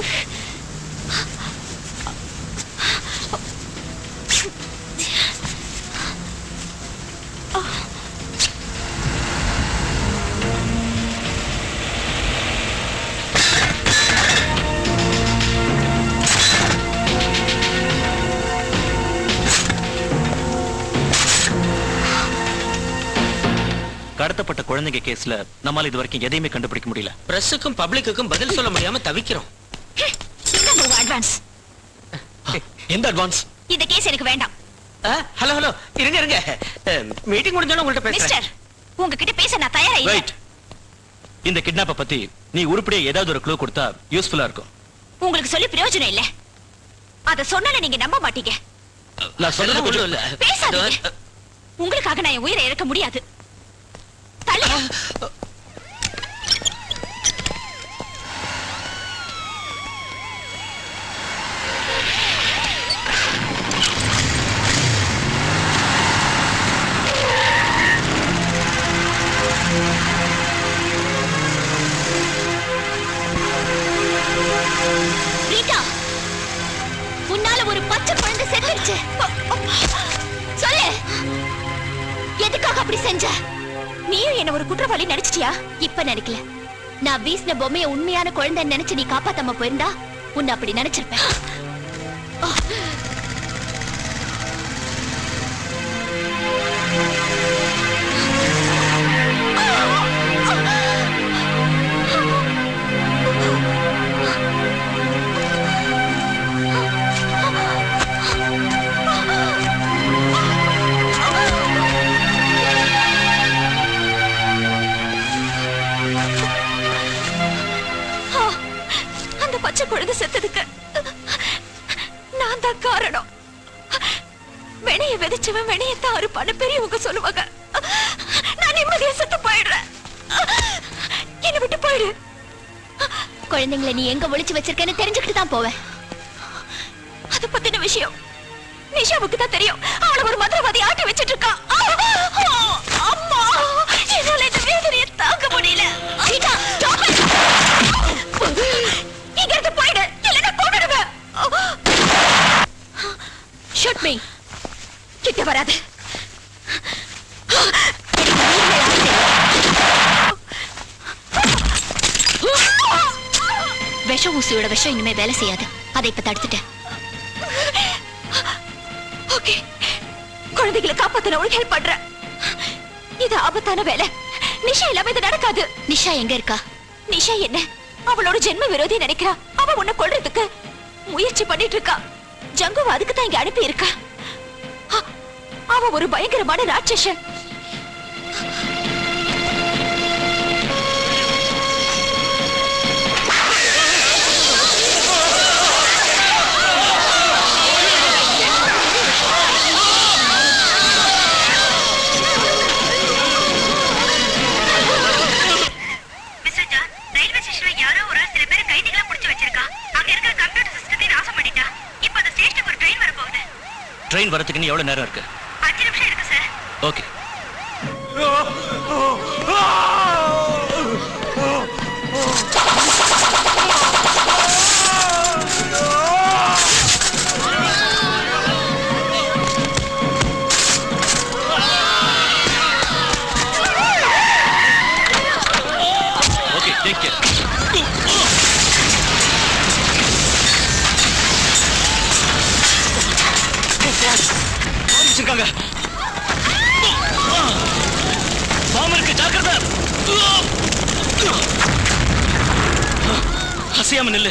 B: கடத்தப்பட்ட குழந்தைங்க கேஸ்ல நம்மால இது வரைக்கும் எதையுமே கண்டுபிடிக்க முடியல
C: பிரஸுக்கும் பப்ளிக்குக்கும் பதில் சொல்ல முடியாம தவிக்கிறோம்
I: அட்வான்ஸ்
B: எந்த அட்வான்ஸ்
I: இந்த கேஸ் எனக்கு வேண்டாம்
C: ஹலோ ஹலோ இருங்க இருங்க மீட்டிங் முடிஞ்சோட உங்கள்ட்ட பேசுறேன்
I: மிஸ்டர் உங்ககிட்ட பேச நான் தயாரா இல்ல
B: ரைட் இந்த கிட்னாப்ப பத்தி நீ உருப்படியா ஏதாவது ஒரு க்ளூ கொடுத்தா யூஸ்ஃபுல்லா இருக்கும்
I: உங்களுக்கு சொல்லி பிரயோஜனம் இல்ல அத சொன்னா நீங்க நம்ப மாட்டீங்க
B: நான் சொல்றது
C: அதெல்லாம்
B: கொஞ்சம்
C: ஒண்ணும் இல்ல
I: பேசாதீங்க உங்களுக்காக நான் என் உயிரை இழக்க முடியாது தள்ளு ரீட்டா உன்னால ஒரு பச்சை குழந்தை செத்துருச்சு சொல்லு எதுக்காக அப்படி செஞ்ச நீயும் என்ன ஒரு குற்றவாளி நினைச்சிட்டியா இப்ப நினைக்கல நான் வீசின பொம்மைய உண்மையான குழந்தை நினைச்சு நீ காப்பாத்தாம போயிருந்தா உன்னை அப்படி நினைச்சிருப்பேன் ஆ, அந்த பச்சை குழந்தை செத்ததுக்கு நான் தான் காரணம் வினைய விதைச்சவன் வினையத்தான் அறுப்பான்னு பெரியவங்க சொல்லுவாங்க நான் நிம்மதியா செத்து போயிடுறேன் என்னை விட்டு போயிடு குழந்தைங்களை நீ எங்க ஒளிச்சு வச்சிருக்கேன்னு தெரிஞ்சுக்கிட்டு தான் போவேன் அது பத்தின விஷயம் நிஷாவுக்கு தான் தெரியும் அவளை ஒரு மந்திரவாதி ஆட்டி வச்சிட்டு இருக்கா அம்மா என்னால இந்த வேதனையை தாங்க முடியல கீதா, stop it. இங்க இருந்து போயிடு இல்லைன்னா கொன்னுடுவேன் ஷூட் மீ கிட்ட வராது விஷ ஊசியோட விஷம் இனிமே வேலை செய்யாது அதை இப்ப தடுத்துட்டேன் ஓகே குழந்தைகளை காப்பாத்த உனக்கு ஹெல்ப் பண்றேன் இது ஆபத்தான வேலை நிஷா இல்லாம இது நடக்காது நிஷா எங்க இருக்கா நிஷா என்ன அவளோட ஜென்ம விரோதி நினைக்கிறா அவ உன்னை கொல்றதுக்கு முயற்சி பண்ணிட்டு இருக்கா ஜங்குவ அதுக்கு தான் இங்க அனுப்பி இருக்கா அ- அவ ஒரு பயங்கரமான ராட்சசன்
J: மிஸ்டர் ஜான் ரயில்வே ஸ்டேஷன்ல யாரோ ஒரு ஆள் சில பேர் கைதிகளா புடிச்சு வச்சிருக்கா அங்க இருக்கிற கம்ப்யூட்டர் சிஸ்டத்தை நாசம் பண்ணிட்டா இப்போ அந்த ஸ்டேஷனுக்கு ஒரு ட்ரெயின் வர போகுது
B: ட்ரெயின் வரதுக்கு இன்னும் எவ்வளவு நேரம் இருக்கு
J: அஞ்சு நிமிஷம் இருக்கு sir
B: okay okay take care வச்சிருக்காங்க பாம்பு இருக்கு ஜாக்கிரதை அசையாம நில்லு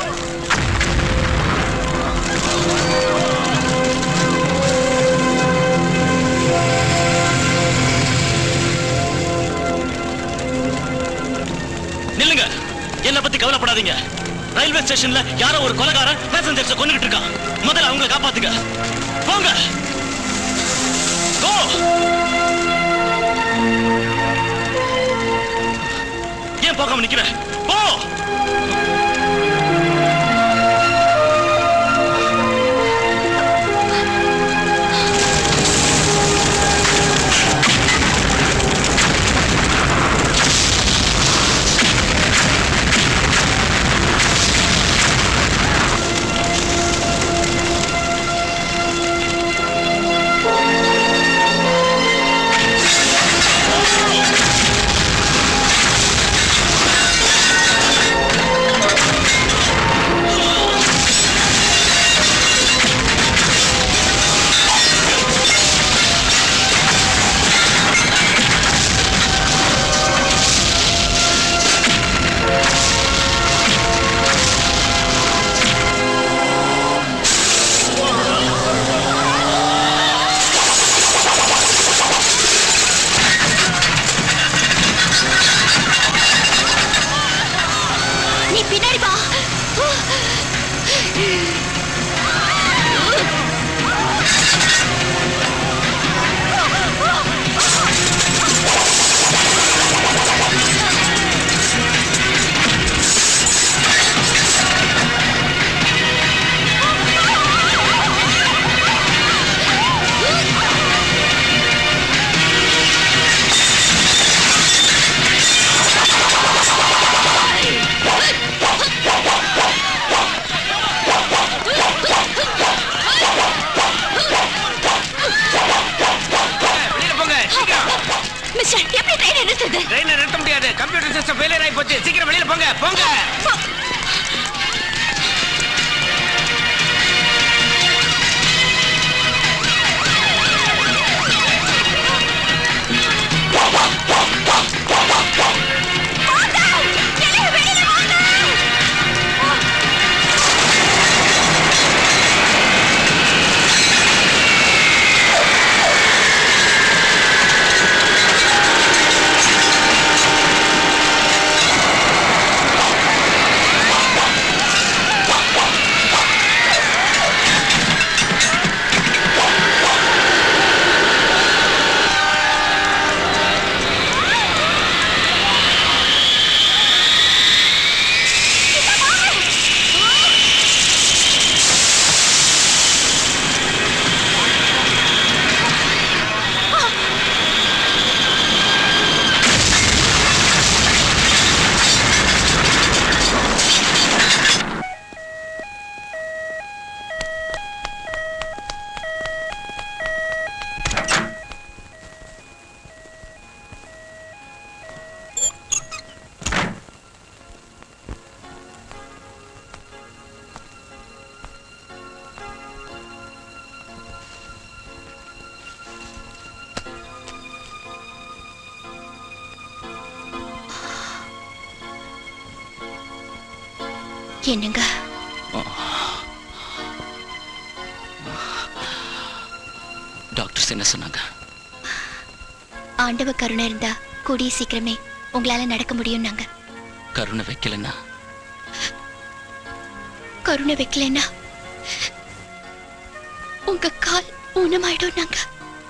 B: நில்லுங்க என்ன பத்தி கவலைப்படாதீங்க ரயில்வே ஸ்டேஷன்ல யாரோ ஒரு கொலைகாரன் பேசஞ்சர்ஸ் கொண்டுகிட்டு இருக்கான் முதல்ல அவங்கள காப்பாத்துங்க போங்க Go! ஏன் போகாம நிக்கிற போ
H: நீ பின்னாடி வா
C: வெளியில போங்க சீக்கிரம்
H: மிஸ்டர் எப்படி ட்ரெயினை நிறுத்துறது
C: ட்ரெயினை நிறுத்த முடியாது கம்ப்யூட்டர் சிஸ்டம் ஃபெயிலியர் ஆகி போச்சு சீக்கிரம் வெளியில போங்க போங்க
H: என்னங்க
B: டாக்டர்ஸ் என்ன சொன்னாங்க
H: ஆண்டவ கருணை இருந்தா கூடிய சீக்கிரமே உங்களால நடக்க முடியும் நாங்க
B: கருணை வைக்கலன்னா
H: கருணை வைக்கலன்னா உங்க கால் ஊனமாயிடும் நாங்க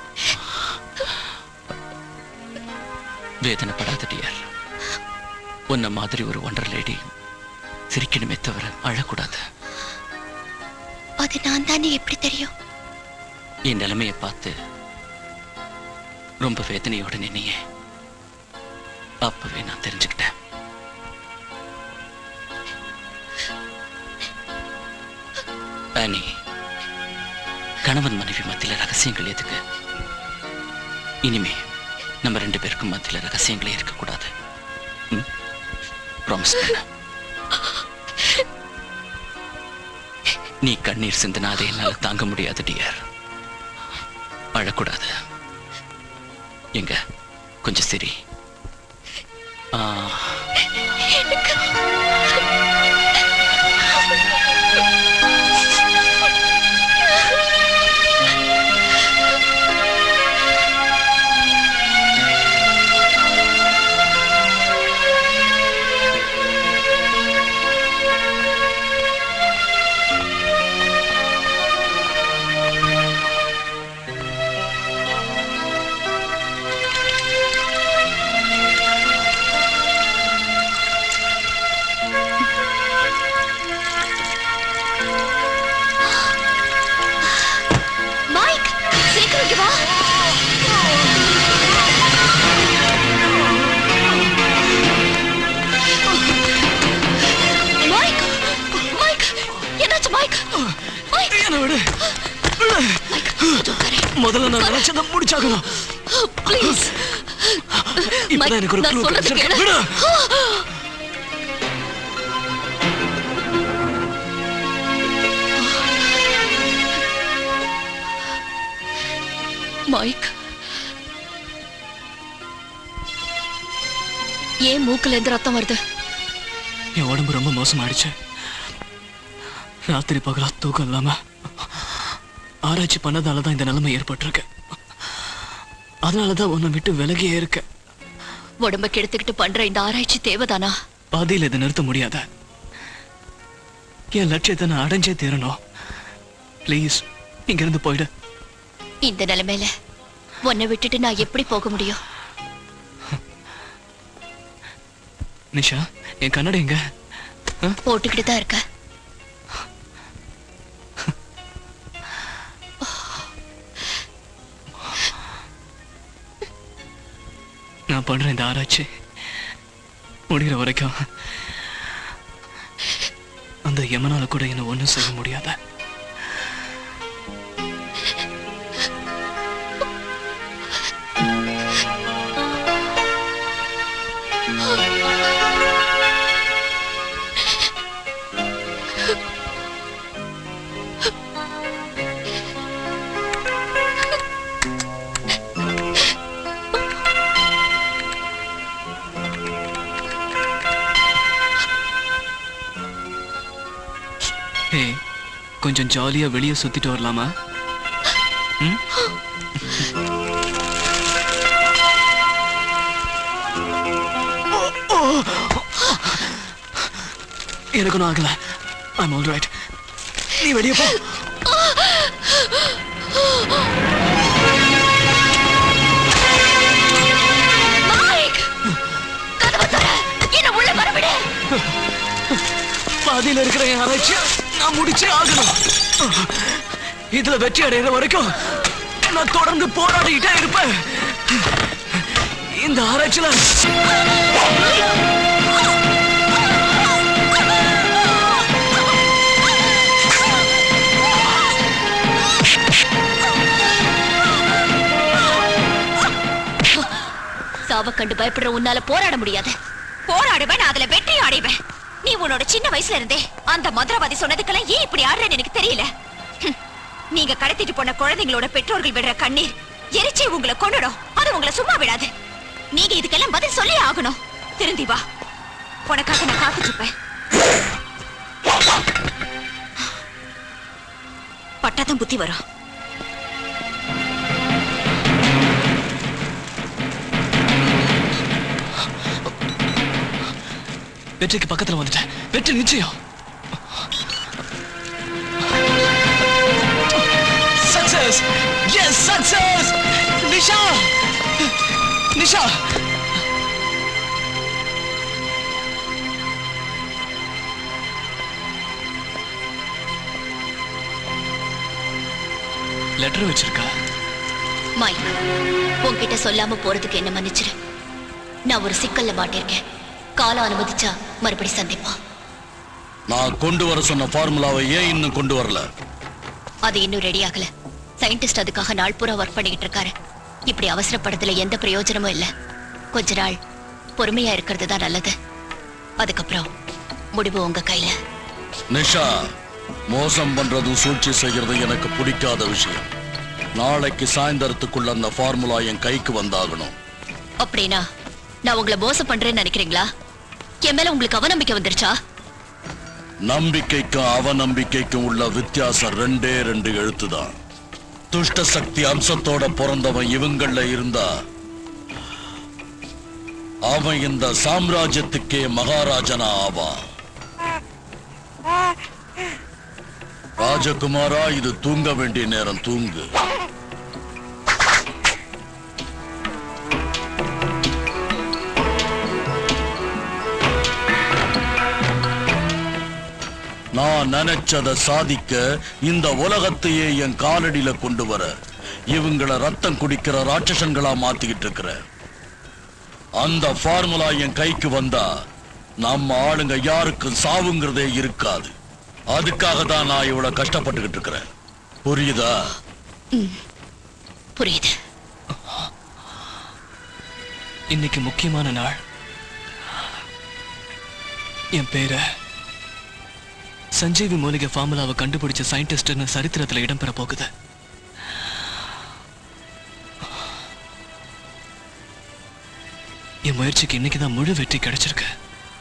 B: வேதனைப்படாத டியர் உன்ன மாதிரி ஒரு ஒண்டர் லேடி சிரிக்கணுமே தவிர அழக்கூடாது
H: அது நான் தானே எப்படி தெரியும்
B: என் நிலைமையை பார்த்து ரொம்ப வேதனையோட நின்னையே அப்பவே நான் தெரிஞ்சுக்கிட்டேன் ஆனி கணவன் மனைவி மத்தியில ரகசியங்கள் எதுக்கு இனிமே நம்ம ரெண்டு பேருக்கும் மத்தியில ரகசியங்களே இருக்கக்கூடாது ப்ராமிஸ் பண்ண நீ கண்ணீர் சிந்தினா அதை என்னால தாங்க முடியாது டியர் அழக்கூடாது எங்க கொஞ்சம் சரி ஆ,
I: மைக் சீக்கிரம் இங்க வா மைக் மைக் என்னாச்சு மைக் மைக்
G: என்ன விடு முதல்ல நான் நினைச்சதை முடிச்சாகணும்
I: ப்ளீஸ்
G: இப்பதான் எனக்கு ஒரு
I: நான்
G: clue
I: சொல்றது
G: கிடைச்சிருக்கு.
I: கேளு.
G: விடு.
I: மைக் ஏன் மூக்குல இருந்து ரத்தம் வருது
G: என் உடம்பு ரொம்ப மோசமாயிடுச்சு ராத்திரி பகலா தூக்கம் இல்லாம ஆராய்ச்சி பண்ணதால தான் இந்த நிலைமை ஏற்பட்டிருக்கு அதனாலதான் உன்னை விட்டு விலகியே இருக்க
I: உடம்ப கெடுத்துக்கிட்டு பண்ற இந்த ஆராய்ச்சி தேவைதானா
G: பாதியில் இதை நிறுத்த முடியாத என் லட்சியத்தை நான் அடைஞ்சே தீரணும் ப்ளீஸ் இங்க இருந்து போயிடு
I: இந்த நிலைமையில உன்னை விட்டுட்டு நான் எப்படி போக முடியும்
G: நிஷா என் கண்ணடை எங்க
I: போட்டுக்கிட்டு தான் இருக்க
G: நான் பண்ற இந்த ஆராய்ச்சி முடிகிற வரைக்கும் அந்த யமனால கூட என்ன ஒண்ணும் செய்ய முடியாத ஏய் கொஞ்சம் ஜாலியா வெளியே சுத்திட்டு வரலாமா ம்? எனக்கு ஒன்றும் ஆகல ஐம் ஆல் ரைட் நீ வெளியே போ
I: மைக் கதவை தர என்ன உள்ள வரவிடு
G: பாதியில இருக்கிற என் ஆராய்ச்சி நான் முடிச்சே ஆகணும் இதுல வெற்றி அடைகிற வரைக்கும் நான் தொடர்ந்து போராடிக்கிட்டே இருப்பேன் இந்த ஆராய்ச்சியில
I: சாவ கண்டு பயப்படுற உன்னால போராட முடியாது போராடுவேன் நான் அதுல வெற்றி அடைவேன் நீ உன்னோட சின்ன வயசுல இருந்தே அந்த மந்திரவாதி சொன்னதுக்கெல்லாம் ஏன் இப்படி ஆடுறேன்னு எனக்கு தெரியல ஹம். நீங்க கடத்திட்டு போன குழந்தைங்களோட பெற்றோர்கள் விடுற கண்ணீர் எரிச்சே உங்களை கொண்டுடும் அது உங்களை சும்மா விடாது நீங்க இதுக்கெல்லாம் பதில் சொல்லியே ஆகணும் திருந்தி வா உனக்காக நான் காத்துட்டு இருப்பேன் பட்டாதான் புத்தி வரும்
G: வெற்றிக்கு பக்கத்துல வந்துட்டேன் வெற்றி நிச்சயம் success yes success Nisha Nisha letter வச்சிருக்கா
I: மைக் உன்கிட்ட சொல்லாம போறதுக்கு என்ன மன்னிச்சிரு நான் ஒரு சிக்கல்ல மாட்டிருக்கேன் காலம் அனுமதிச்சா மறுபடி சந்திப்போம்
F: நான் கொண்டு வர சொன்ன ஃபார்முலாவை ஏன் இன்னும் கொண்டு வரல
I: அது இன்னும் ரெடி ஆகல சயின்டிஸ்ட் அதுக்காக நாள் பூரா ஒர்க் பண்ணிக்கிட்டு இருக்காரு இப்படி அவசரப்படுறதுல எந்த பிரயோஜனமும் இல்ல கொஞ்ச நாள் பொறுமையா இருக்கிறது தான் நல்லது அதுக்கப்புறம் முடிவு உங்க கையில
F: நிஷா மோசம் பண்றதும் சூழ்ச்சி செய்யறது எனக்கு பிடிக்காத விஷயம் நாளைக்கு சாயந்தரத்துக்குள்ள அந்த ஃபார்முலா என் கைக்கு வந்தாகணும்
I: அப்படின்னா நான் உங்களை மோசம் பண்றேன்னு நினைக்கிறீங்களா என் மேல உங்களுக்கு அவநம்பிக்கை வந்துருச்சா
F: நம்பிக்கைக்கும் அவநம்பிக்கைக்கும் உள்ள வித்தியாசம் ரெண்டே ரெண்டு எழுத்துதான் துஷ்ட சக்தி அம்சத்தோட பிறந்தவன் இவங்கள இருந்தா அவன் இந்த சாம்ராஜ்யத்துக்கே மகாராஜனா ஆவான் ராஜகுமாரா இது தூங்க வேண்டிய நேரம் தூங்கு நான் நினைச்சத சாதிக்க இந்த உலகத்தையே என் காலடியில கொண்டு வர இவங்கள ரத்தம் குடிக்கிற ராட்சசன்களா மாத்திக்கிட்டு இருக்கிற அந்த ஃபார்முலா என் கைக்கு வந்தா நம்ம ஆளுங்க யாருக்கும் சாவுங்கிறதே இருக்காது அதுக்காக தான் நான் இவ்வளவு கஷ்டப்பட்டுக்கிட்டு இருக்கிறேன் புரியுதா
I: புரியுது
G: இன்னைக்கு முக்கியமான நாள் என் பேரை சஞ்சீவி மூலிகை ஃபார்முலாவை கண்டுபிடிச்ச சயின்டிஸ்ட்னு சரித்திரத்துல இடம்பெற போகுது என் முயற்சிக்கு இன்னைக்கு தான் முழு வெற்றி கிடைச்சிருக்கு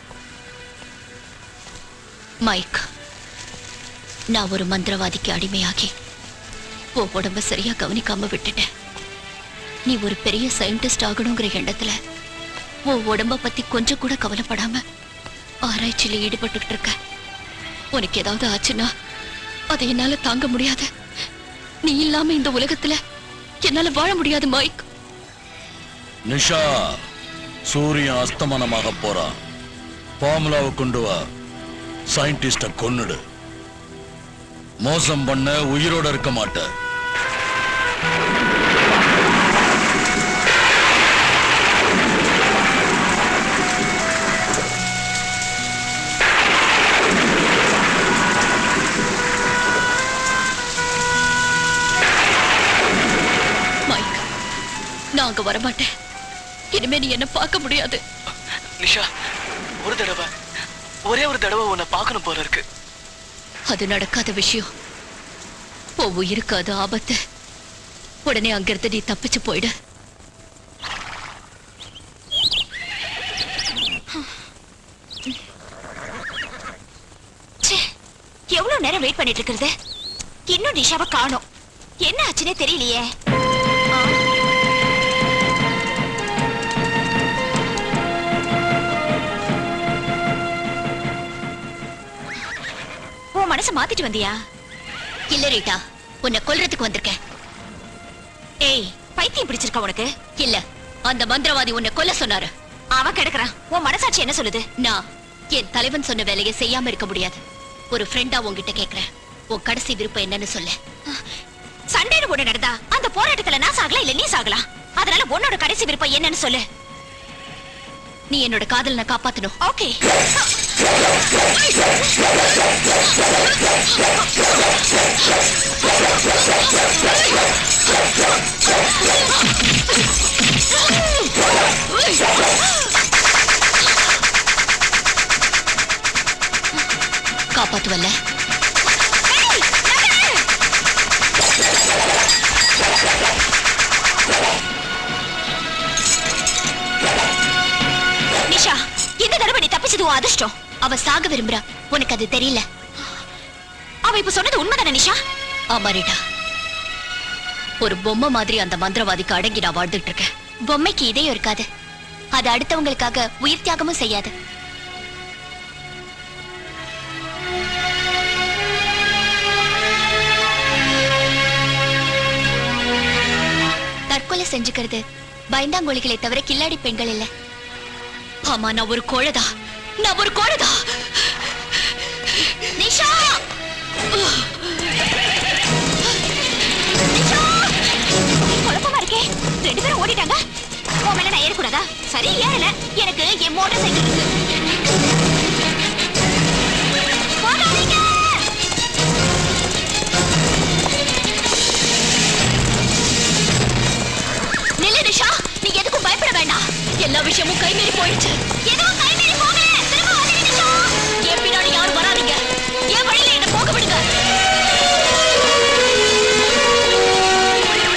I: மைக் நான் ஒரு மந்திரவாதிக்கு அடிமையாகி உன் உடம்ப சரியா கவனிக்காம விட்டுட்டேன் நீ ஒரு பெரிய சயின்டிஸ்ட் ஆகணுங்கிற எண்ணத்துல உன் உடம்ப பத்தி கொஞ்சம் கூட கவலைப்படாம ஆராய்ச்சியில ஈடுபட்டுக்கிட்டு இருக்க உனக்கு ஏதாவது ஆச்சுன்னா அதை என்னால தாங்க முடியாது நீ இல்லாம இந்த உலகத்துல என்னால வாழ முடியாது மைக்
F: நிஷா சூரியன் அஸ்தமனமாக போறான் ஃபார்முலாவை கொண்டு வா சயின்டிஸ்ட கொன்னுடு மோசம் பண்ண உயிரோட இருக்க மாட்ட
I: மைக் நான் அங்க வரமாட்டேன் இனிமே நீ என்ன பார்க்க முடியாது
G: நிஷா ஒரு தடவை ஒரே ஒரு தடவை உன்னை பார்க்கணும் போல இருக்கு
I: அது நடக்காத விஷயம் உன் உயிருக்கு அது ஆபத்து உடனே அங்கிருந்து நீ தப்பிச்சு போயிடு
H: ச்சே, எவ்வளவு நேரம் வெயிட் பண்ணிட்டு இருக்கிறது இன்னும் நிஷாவை காணோம் என்ன ஆச்சுன்னே தெரியலையே ஆ. உன் மனசை மாத்திட்டு வந்தியா
I: இல்ல ரீட்டா உன்னை கொல்றதுக்கு வந்திருக்கேன்
H: ஏய் பைத்தியம் பிடிச்சிருக்கா உனக்கு
I: இல்ல அந்த மந்திரவாதி உன்னை கொல்ல சொன்னாரு
H: அவன் கிடக்குறான் உன் மனசாட்சி என்ன சொல்லுது
I: நான் என் தலைவன் சொன்ன வேலையை செய்யாம இருக்க முடியாது ஒரு ஃப்ரெண்டா உன்கிட்ட கேக்குறேன் உன் கடைசி விருப்பம் என்னன்னு சொல்லு
H: சண்டைன்னு ஒண்ணு நடந்தா அந்த போராட்டத்துல நான் சாகலாம் இல்ல நீ சாகலாம் அதனால உன்னோட கடைசி விருப்பம் என்னன்னு சொல்லு
I: நீ என்னோட காதலனை காப்பாத்தணும்
H: ஓகே
I: காப்பாத்துவல்ல
H: நிஷா இந்த தடவை நீ தப்பிச்சது உன் அதிர்ஷ்டம்
I: அவ சாக விரும்புறா உனக்கு அது தெரியல
H: அவ இப்ப சொன்னது உண்மைதானே நிஷா
I: ஆமா ரீட்டா ஒரு பொம்மை மாதிரி அந்த மந்திரவாதிக்கு அடங்கி நான் வாழ்ந்துட்டு இருக்கேன்
H: பொம்மைக்கு இதயம் இருக்காது அது அடுத்தவங்களுக்காக உயிர் தியாகமும் செய்யாது
I: தற்கொலை செஞ்சுக்கிறது பயந்தாங்கோழிகளை தவிர கில்லாடி பெண்கள் இல்ல ஆமா நான் ஒரு கோழதா நான் ஒரு கோழதா
H: நிஷா நிஷா! குழப்பமா இருக்கே ரெண்டு பேரும் ஓடிட்டாங்க உன் மேல நான் ஏறக்கூடாதா சரி ஏறல எனக்கு என் மோட்டார் சைக்கிள் இருக்கு போகாதீங்க!
I: நில்லு நிஷா நீ எதுக்கும் பயப்பட வேண்டாம் எல்லா விஷயமும் கைமீறி போயிடுச்சு
H: எதுவும் கை மீறி போகல திரும்ப வந்துடு நிஷா
I: என் பின்னாடி யாரும் வராதீங்க என் வழியில என்ன போக விடுங்க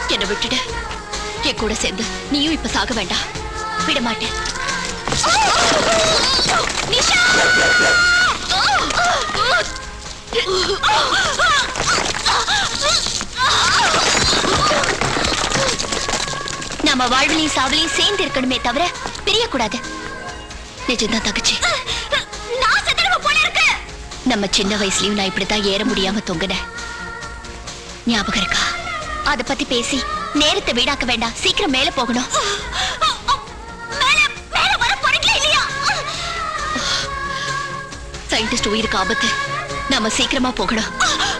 H: என்னை விட்டுடு என் கூட சேர்ந்து நீயும் இப்ப சாக வேண்டாம் விட மாட்டேன் நிஷா நம்ம வாழ்விலையும் சாவிலையும் சேர்ந்து இருக்கணுமே தவிர பிரியக்கூடாது நிஜம்தான் தகச்சி நான் செத்துடுவேன் போல இருக்கு நம்ம சின்ன வயசுலயும் நான் இப்படித்தான் ஏற முடியாம தொங்குனேன் ஞாபகம் இருக்கா அத பத்தி பேசி நேரத்தை வீணாக்க வேண்டாம் சீக்கிரம் மேல போகணும் சயின்டிஸ்ட் உயிருக்கு ஆபத்து நாம சீக்கிரமா போகணும்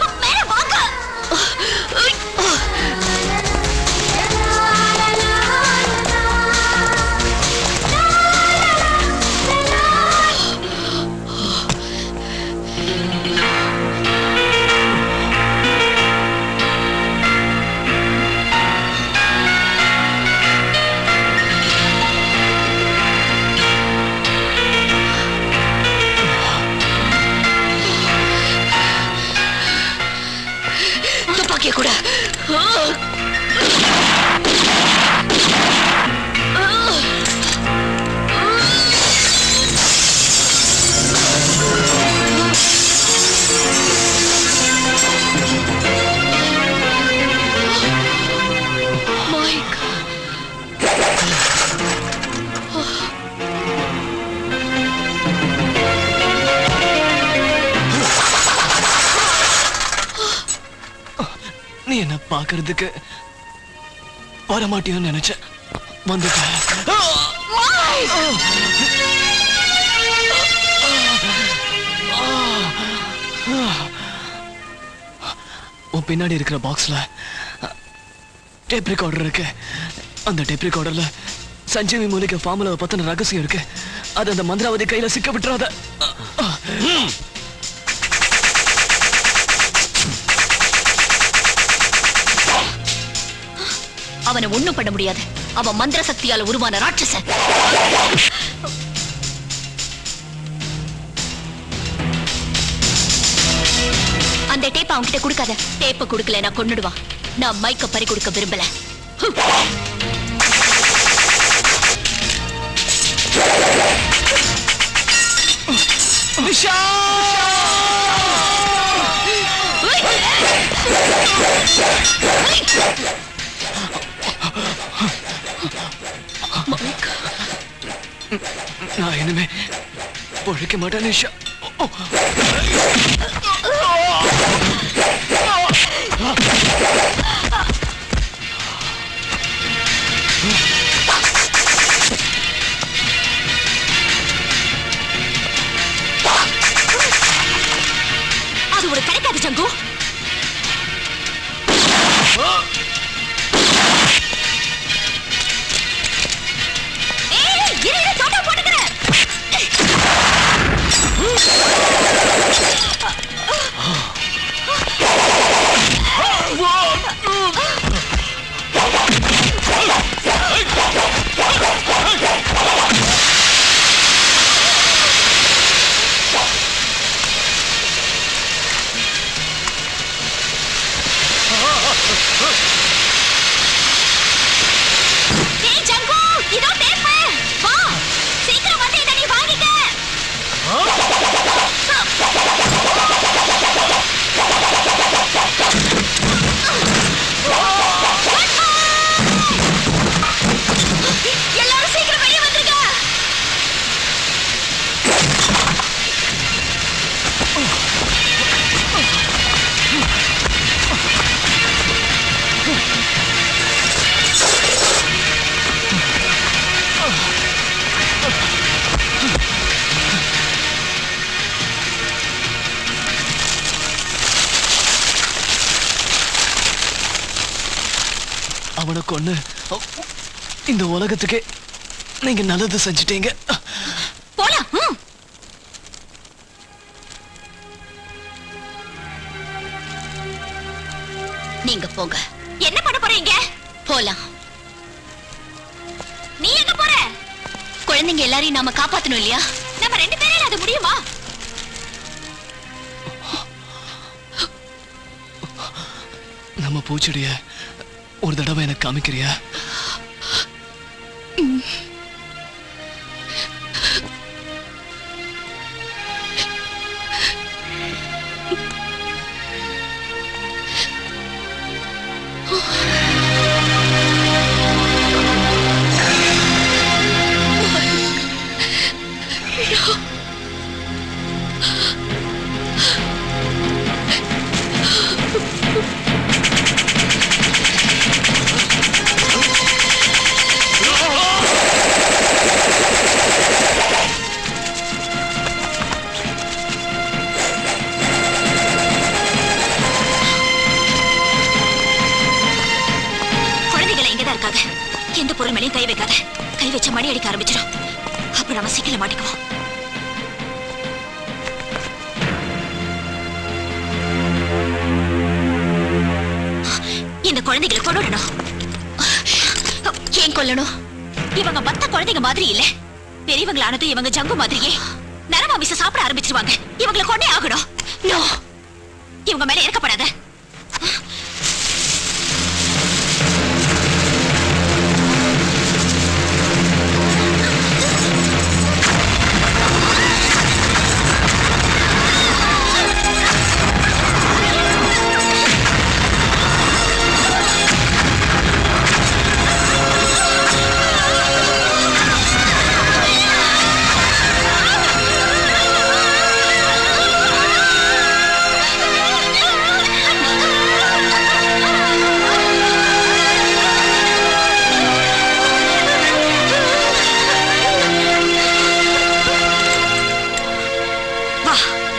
H: துப்பாக்கிய கூட
G: நீ என்ன பாக்குறதுக்கு வரமாட்டியோன்னு நினைச்சேன் வந்துட்டேன் உன் பின்னாடி இருக்கிற பாக்ஸ்ல டேப் ரெக்கார்டர் இருக்கு அந்த டேப் ரெக்கார்டர்ல சஞ்சீவி மூலிகை ஃபார்முலா பத்தின ரகசியம் இருக்கு அது அந்த மந்திராவதி கையில சிக்க விட்டுறாத
H: அவனை ஒண்ணும் பண்ண முடியாது அவன் மந்திர சக்தியால உருவான ராட்சசன் அந்த டேப் அவன்கிட்ட கொடுக்காத டேப்ப கொடுக்கல நான் கொன்னுடுவான் நான் மைக்க பறி கொடுக்க விரும்பல
G: நிஷா நான் இனிமே பொழைக்க மாட்டேன் நிஷா
H: அது ஒரு கிடைக்காது ஜங்கு ஏய், இரு, இரு, தோட்டம் போட்டுக்கிறேன். ஏய், ஜங்கு, இதோ டேப்பு. வா, சீக்கிரம் வந்து இதை நீ வாங்கிக்க. எல்லாரும் சீக்கிரம் வெளியே வந்துருங்க
G: அவனை கொன்னு இந்த உலகத்துக்கே நீங்க நல்லது செஞ்சிட்டீங்க
H: போலாம் ம். நீங்க போங்க என்ன பண்ண போறீங்க போலாம் நீ எங்க போற குழந்தைங்க எல்லாரையும் நாம காப்பாத்தணும் இல்லையா நம்ம ரெண்டு பேரும் அது முடியுமா
G: நம்ம பூச்செடிய ஒரு தடவை எனக்கு காமிக்கிறியா
I: குழந்தைகளை இங்கதான் இருக்காங்க எந்த பொருள் மேலேயும் கை வைக்காத கை வச்ச மணி அடிக்க ஆரம்பிச்சிடும் அப்புறம் நம்ம சிக்கல மாட்டிக்குவோம் இந்த குழந்தைகளை கொண்டுடணும் ஏன் கொல்லணும் இவங்க மத்த குழந்தைங்க மாதிரி இல்ல பெரியவங்களானது இவங்க ஜங்கு மாதிரியே நரமாமிச சாப்பிட ஆரம்பிச்சிருவாங்க இவங்களை கொண்டே ஆகணும் No. இவங்க மேல இறக்கப்படாத வா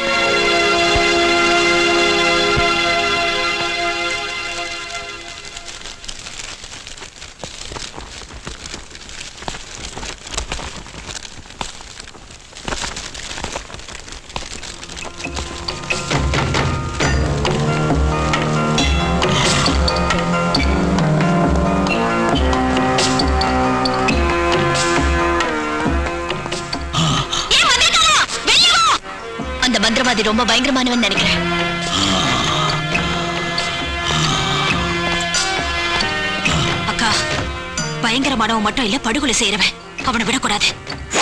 I: ஏன் வந்திருக்காரா? வெளிய வா! அந்த மந்திரவாதி ரொம்ப பயங்கரமானவன் நினைக்கிறேன் அக்கா பயங்கரமானவன் மட்டும் இல்ல படுகொலை செய்யறவன் அவனை விடக்கூடாது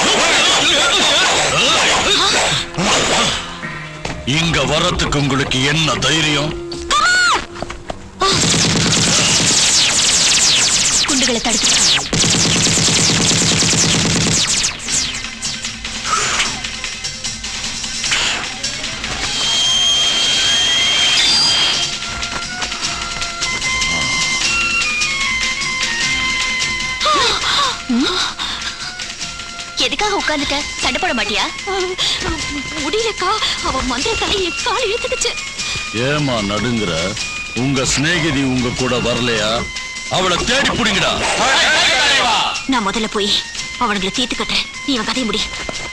F: இங்க வரத்துக்கு உங்களுக்கு என்ன தைரியம்
I: குண்டுகளை தடுத்து எதுக்காக உட்கார்ந்துட்ட சண்டை போட மாட்டியா முடியலக்கா அவ மந்திரத்தால என் கால் இழுத்துக்குச்சு
F: ஏமா நடுங்குற உங்க சிநேகிதி உங்க கூட வரலையா அவளை தேடி புடிங்கடா
I: நான் முதல்ல போய் அவனுங்களை தீர்த்து கட்டுறேன் நீ அவன் கதையை முடி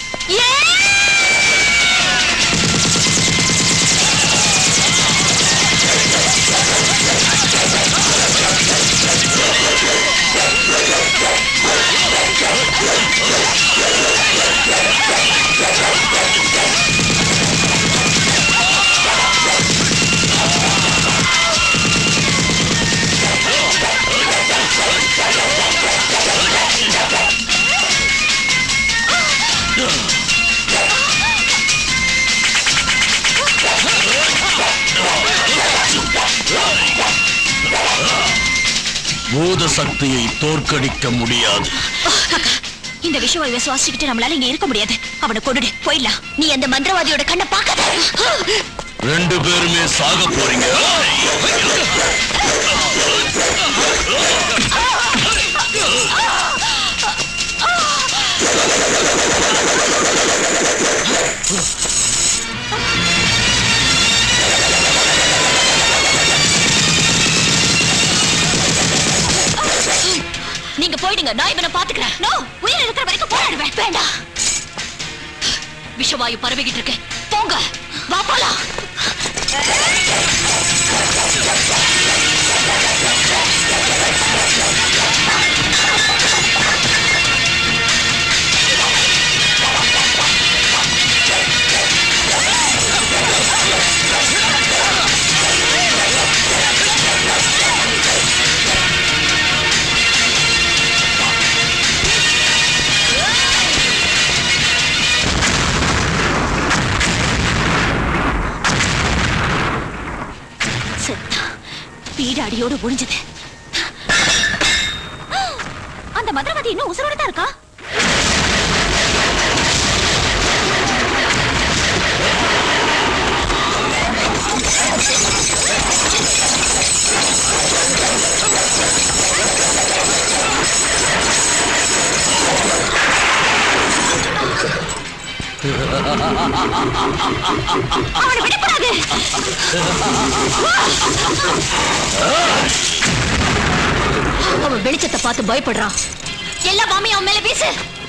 F: பூத சக்தியை தோற்கடிக்க முடியாது
I: இந்த விஷயம் இவன் சுவாசிச்சுக்கிட்டு நம்மளால இங்க இருக்க முடியாது அவனை கொண்டுடு போயிடலாம் நீ அந்த மந்திரவாதியோட கண்ணை பார்க்காத
F: ரெண்டு பேருமே சாக போறீங்க
I: நீங்க போயிடுங்க நான் இவனை பாத்துக்கிறேன் நோ உயிர் இருக்கிற வரைக்கும் போராடுவேன் வேண்டாம் விஷவாயு பரவிக்கிட்டு இருக்கு போங்க வா போலாம்
J: ஆ
I: செத்தா வீடு அடியோடு ஒழிஞ்சது அந்த மந்திரவாதி இன்னும் உசுரோட தான் இருக்கா அவனை விடக்கூடாது அவன் வெளிச்சத்தை பார்த்து பயப்படுறான் எல்லா பாமையும் அவன் மேல வீசு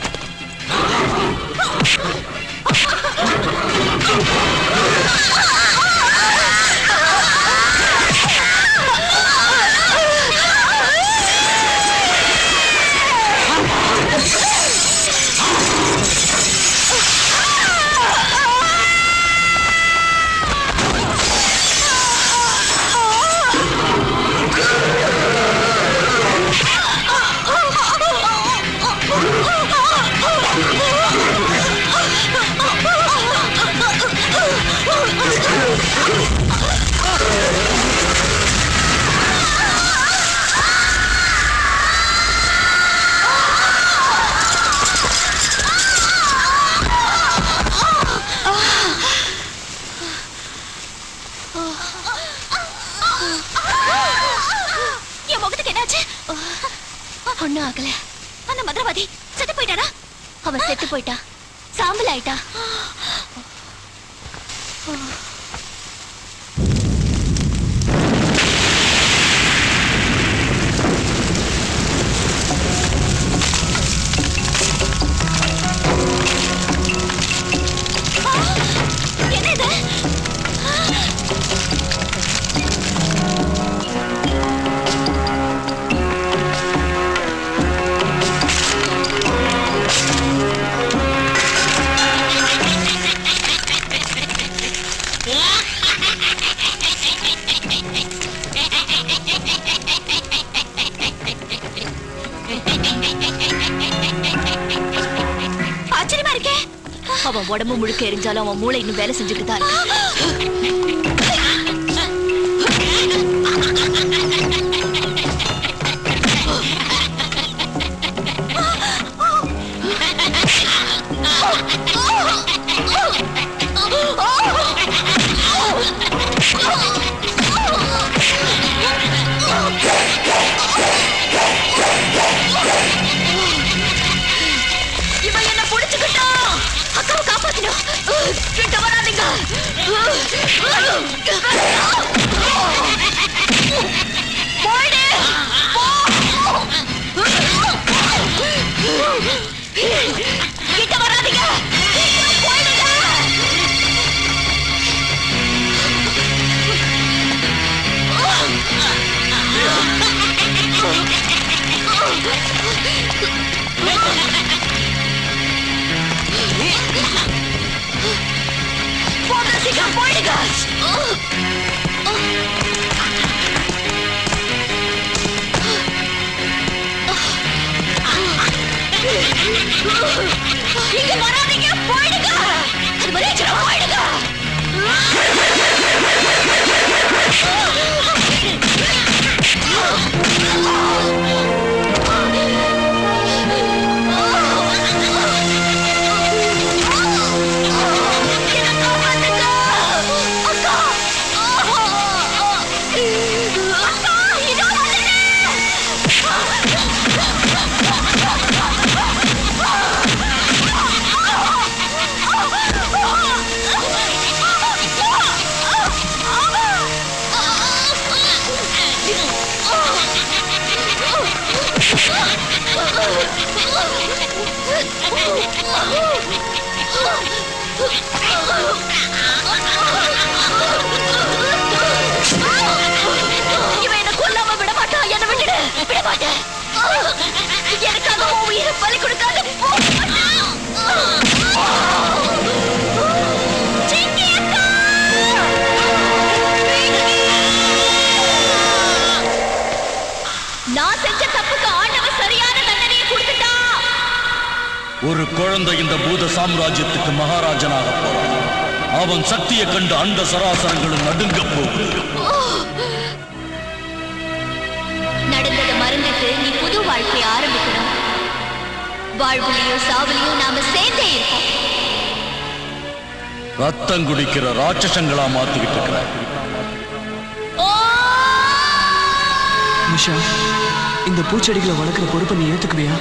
I: என் முகத்துக்கு என்னாச்சு
H: ஒண்ணும் ஆகல
I: அந்த மந்திரவாதி செத்து போயிட்டானா
H: அவன் செத்து போயிட்டா சாம்பல் ஆயிட்டா
I: என்ன இது ஆச்சரியமா இருக்கே
H: அவன் உடம்பு முழுக்க எரிஞ்சாலும் அவன் மூளை இன்னும் வேலை செஞ்சுட்டு தான் இருக்கு
I: இவன் என்ன புடிச்சுக்கிட்டான் அக்காவை காப்பாத்தணும் கிட்ட வராதீங்க போயிடு கிட்ட வராதீங்க போயிடுங்க போங்க சீக்கிரம் போயிடுங்க இங்க வராதீங்க போயிடுங்க அது மாதிரி சீக்கிரம் போயிடுங்க இவன் என்ன கொல்லாம விட மாட்டான் என்ன விட்டுடு விட மாட்டேன் எனக்காக உன் உயிரை பலி கொடுக்காத போக மாட்டான். சிங்கி அக்கா! நான் செஞ்ச தப்புக்கு ஆண்டவன் சரியான தண்டனையை கொடுத்துட்டான்
F: ஒரு குழந்தை இந்த பூத சாம்ராஜ்யத்துக்கு மகாராஜனாக போறான் அவன் சக்தியை கண்டு அண்ட சராசரங்களும் நடுங்க போகும்
H: வாழ்க்கையை ஆரம்பிக்கணும் வாழ்வுலையும் சாவுலையும் நாம சேர்ந்தே இருக்கோம்
F: ரத்தம் குடிக்கிற ராட்சசங்களா மாத்திக்கிட்டு இருக்கிற
G: நிஷா இந்த பூச்செடிகளை வளர்க்குற பொறுப்பை நீ ஏத்துக்குவியா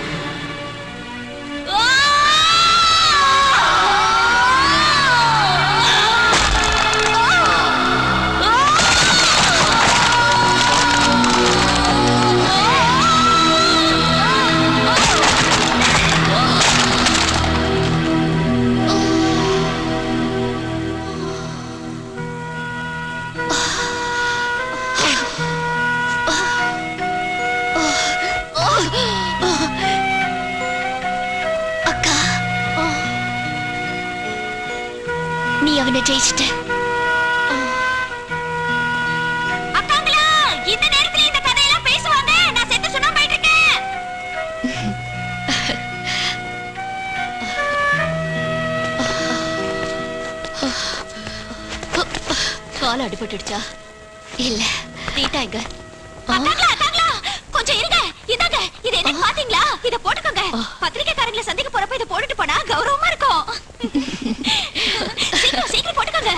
H: அக்கா நீ அவனை ஜெயிச்சிட்ட
I: அக்காங்களா இந்த நேரத்துல இந்த கதையெல்லாம் பேசுவாங்க நான் செத்து சொன்னா போயிட்டு இருக்கேன்
H: கால் அடிபட்டுடுச்சா இல்ல நீட்டாங்க
I: அக்காங்களா அக்காங்களா கொஞ்சம் இருங்க இதாங்க இது என்ன பாத்தீங்களா இத போட்டுக்கோங்க பத்திரிக்கைக்காரங்களை சந்திக்க போறப்ப இத போட்டுட்டு போனா கௌரவமா இருக்கும் சீக்கிரம் சீக்கிரம் போட்டுக்கோங்க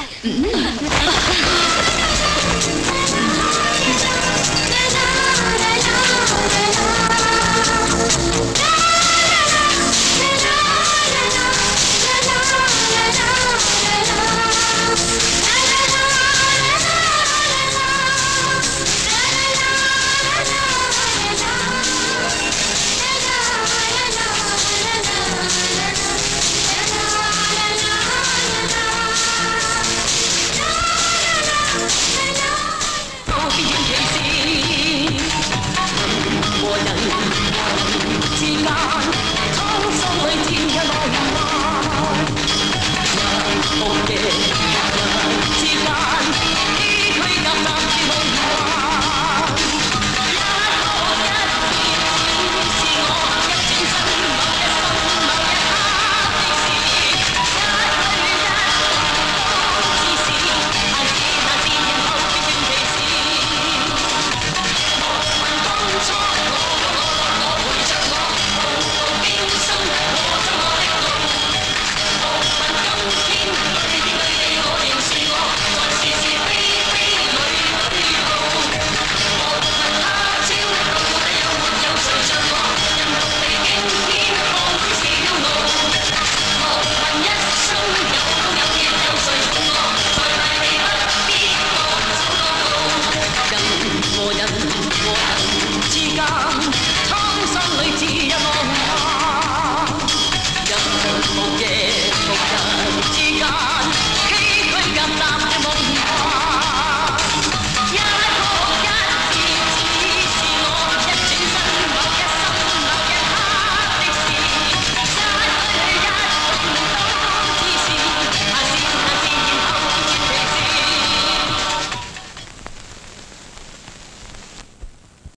J: கோபியின்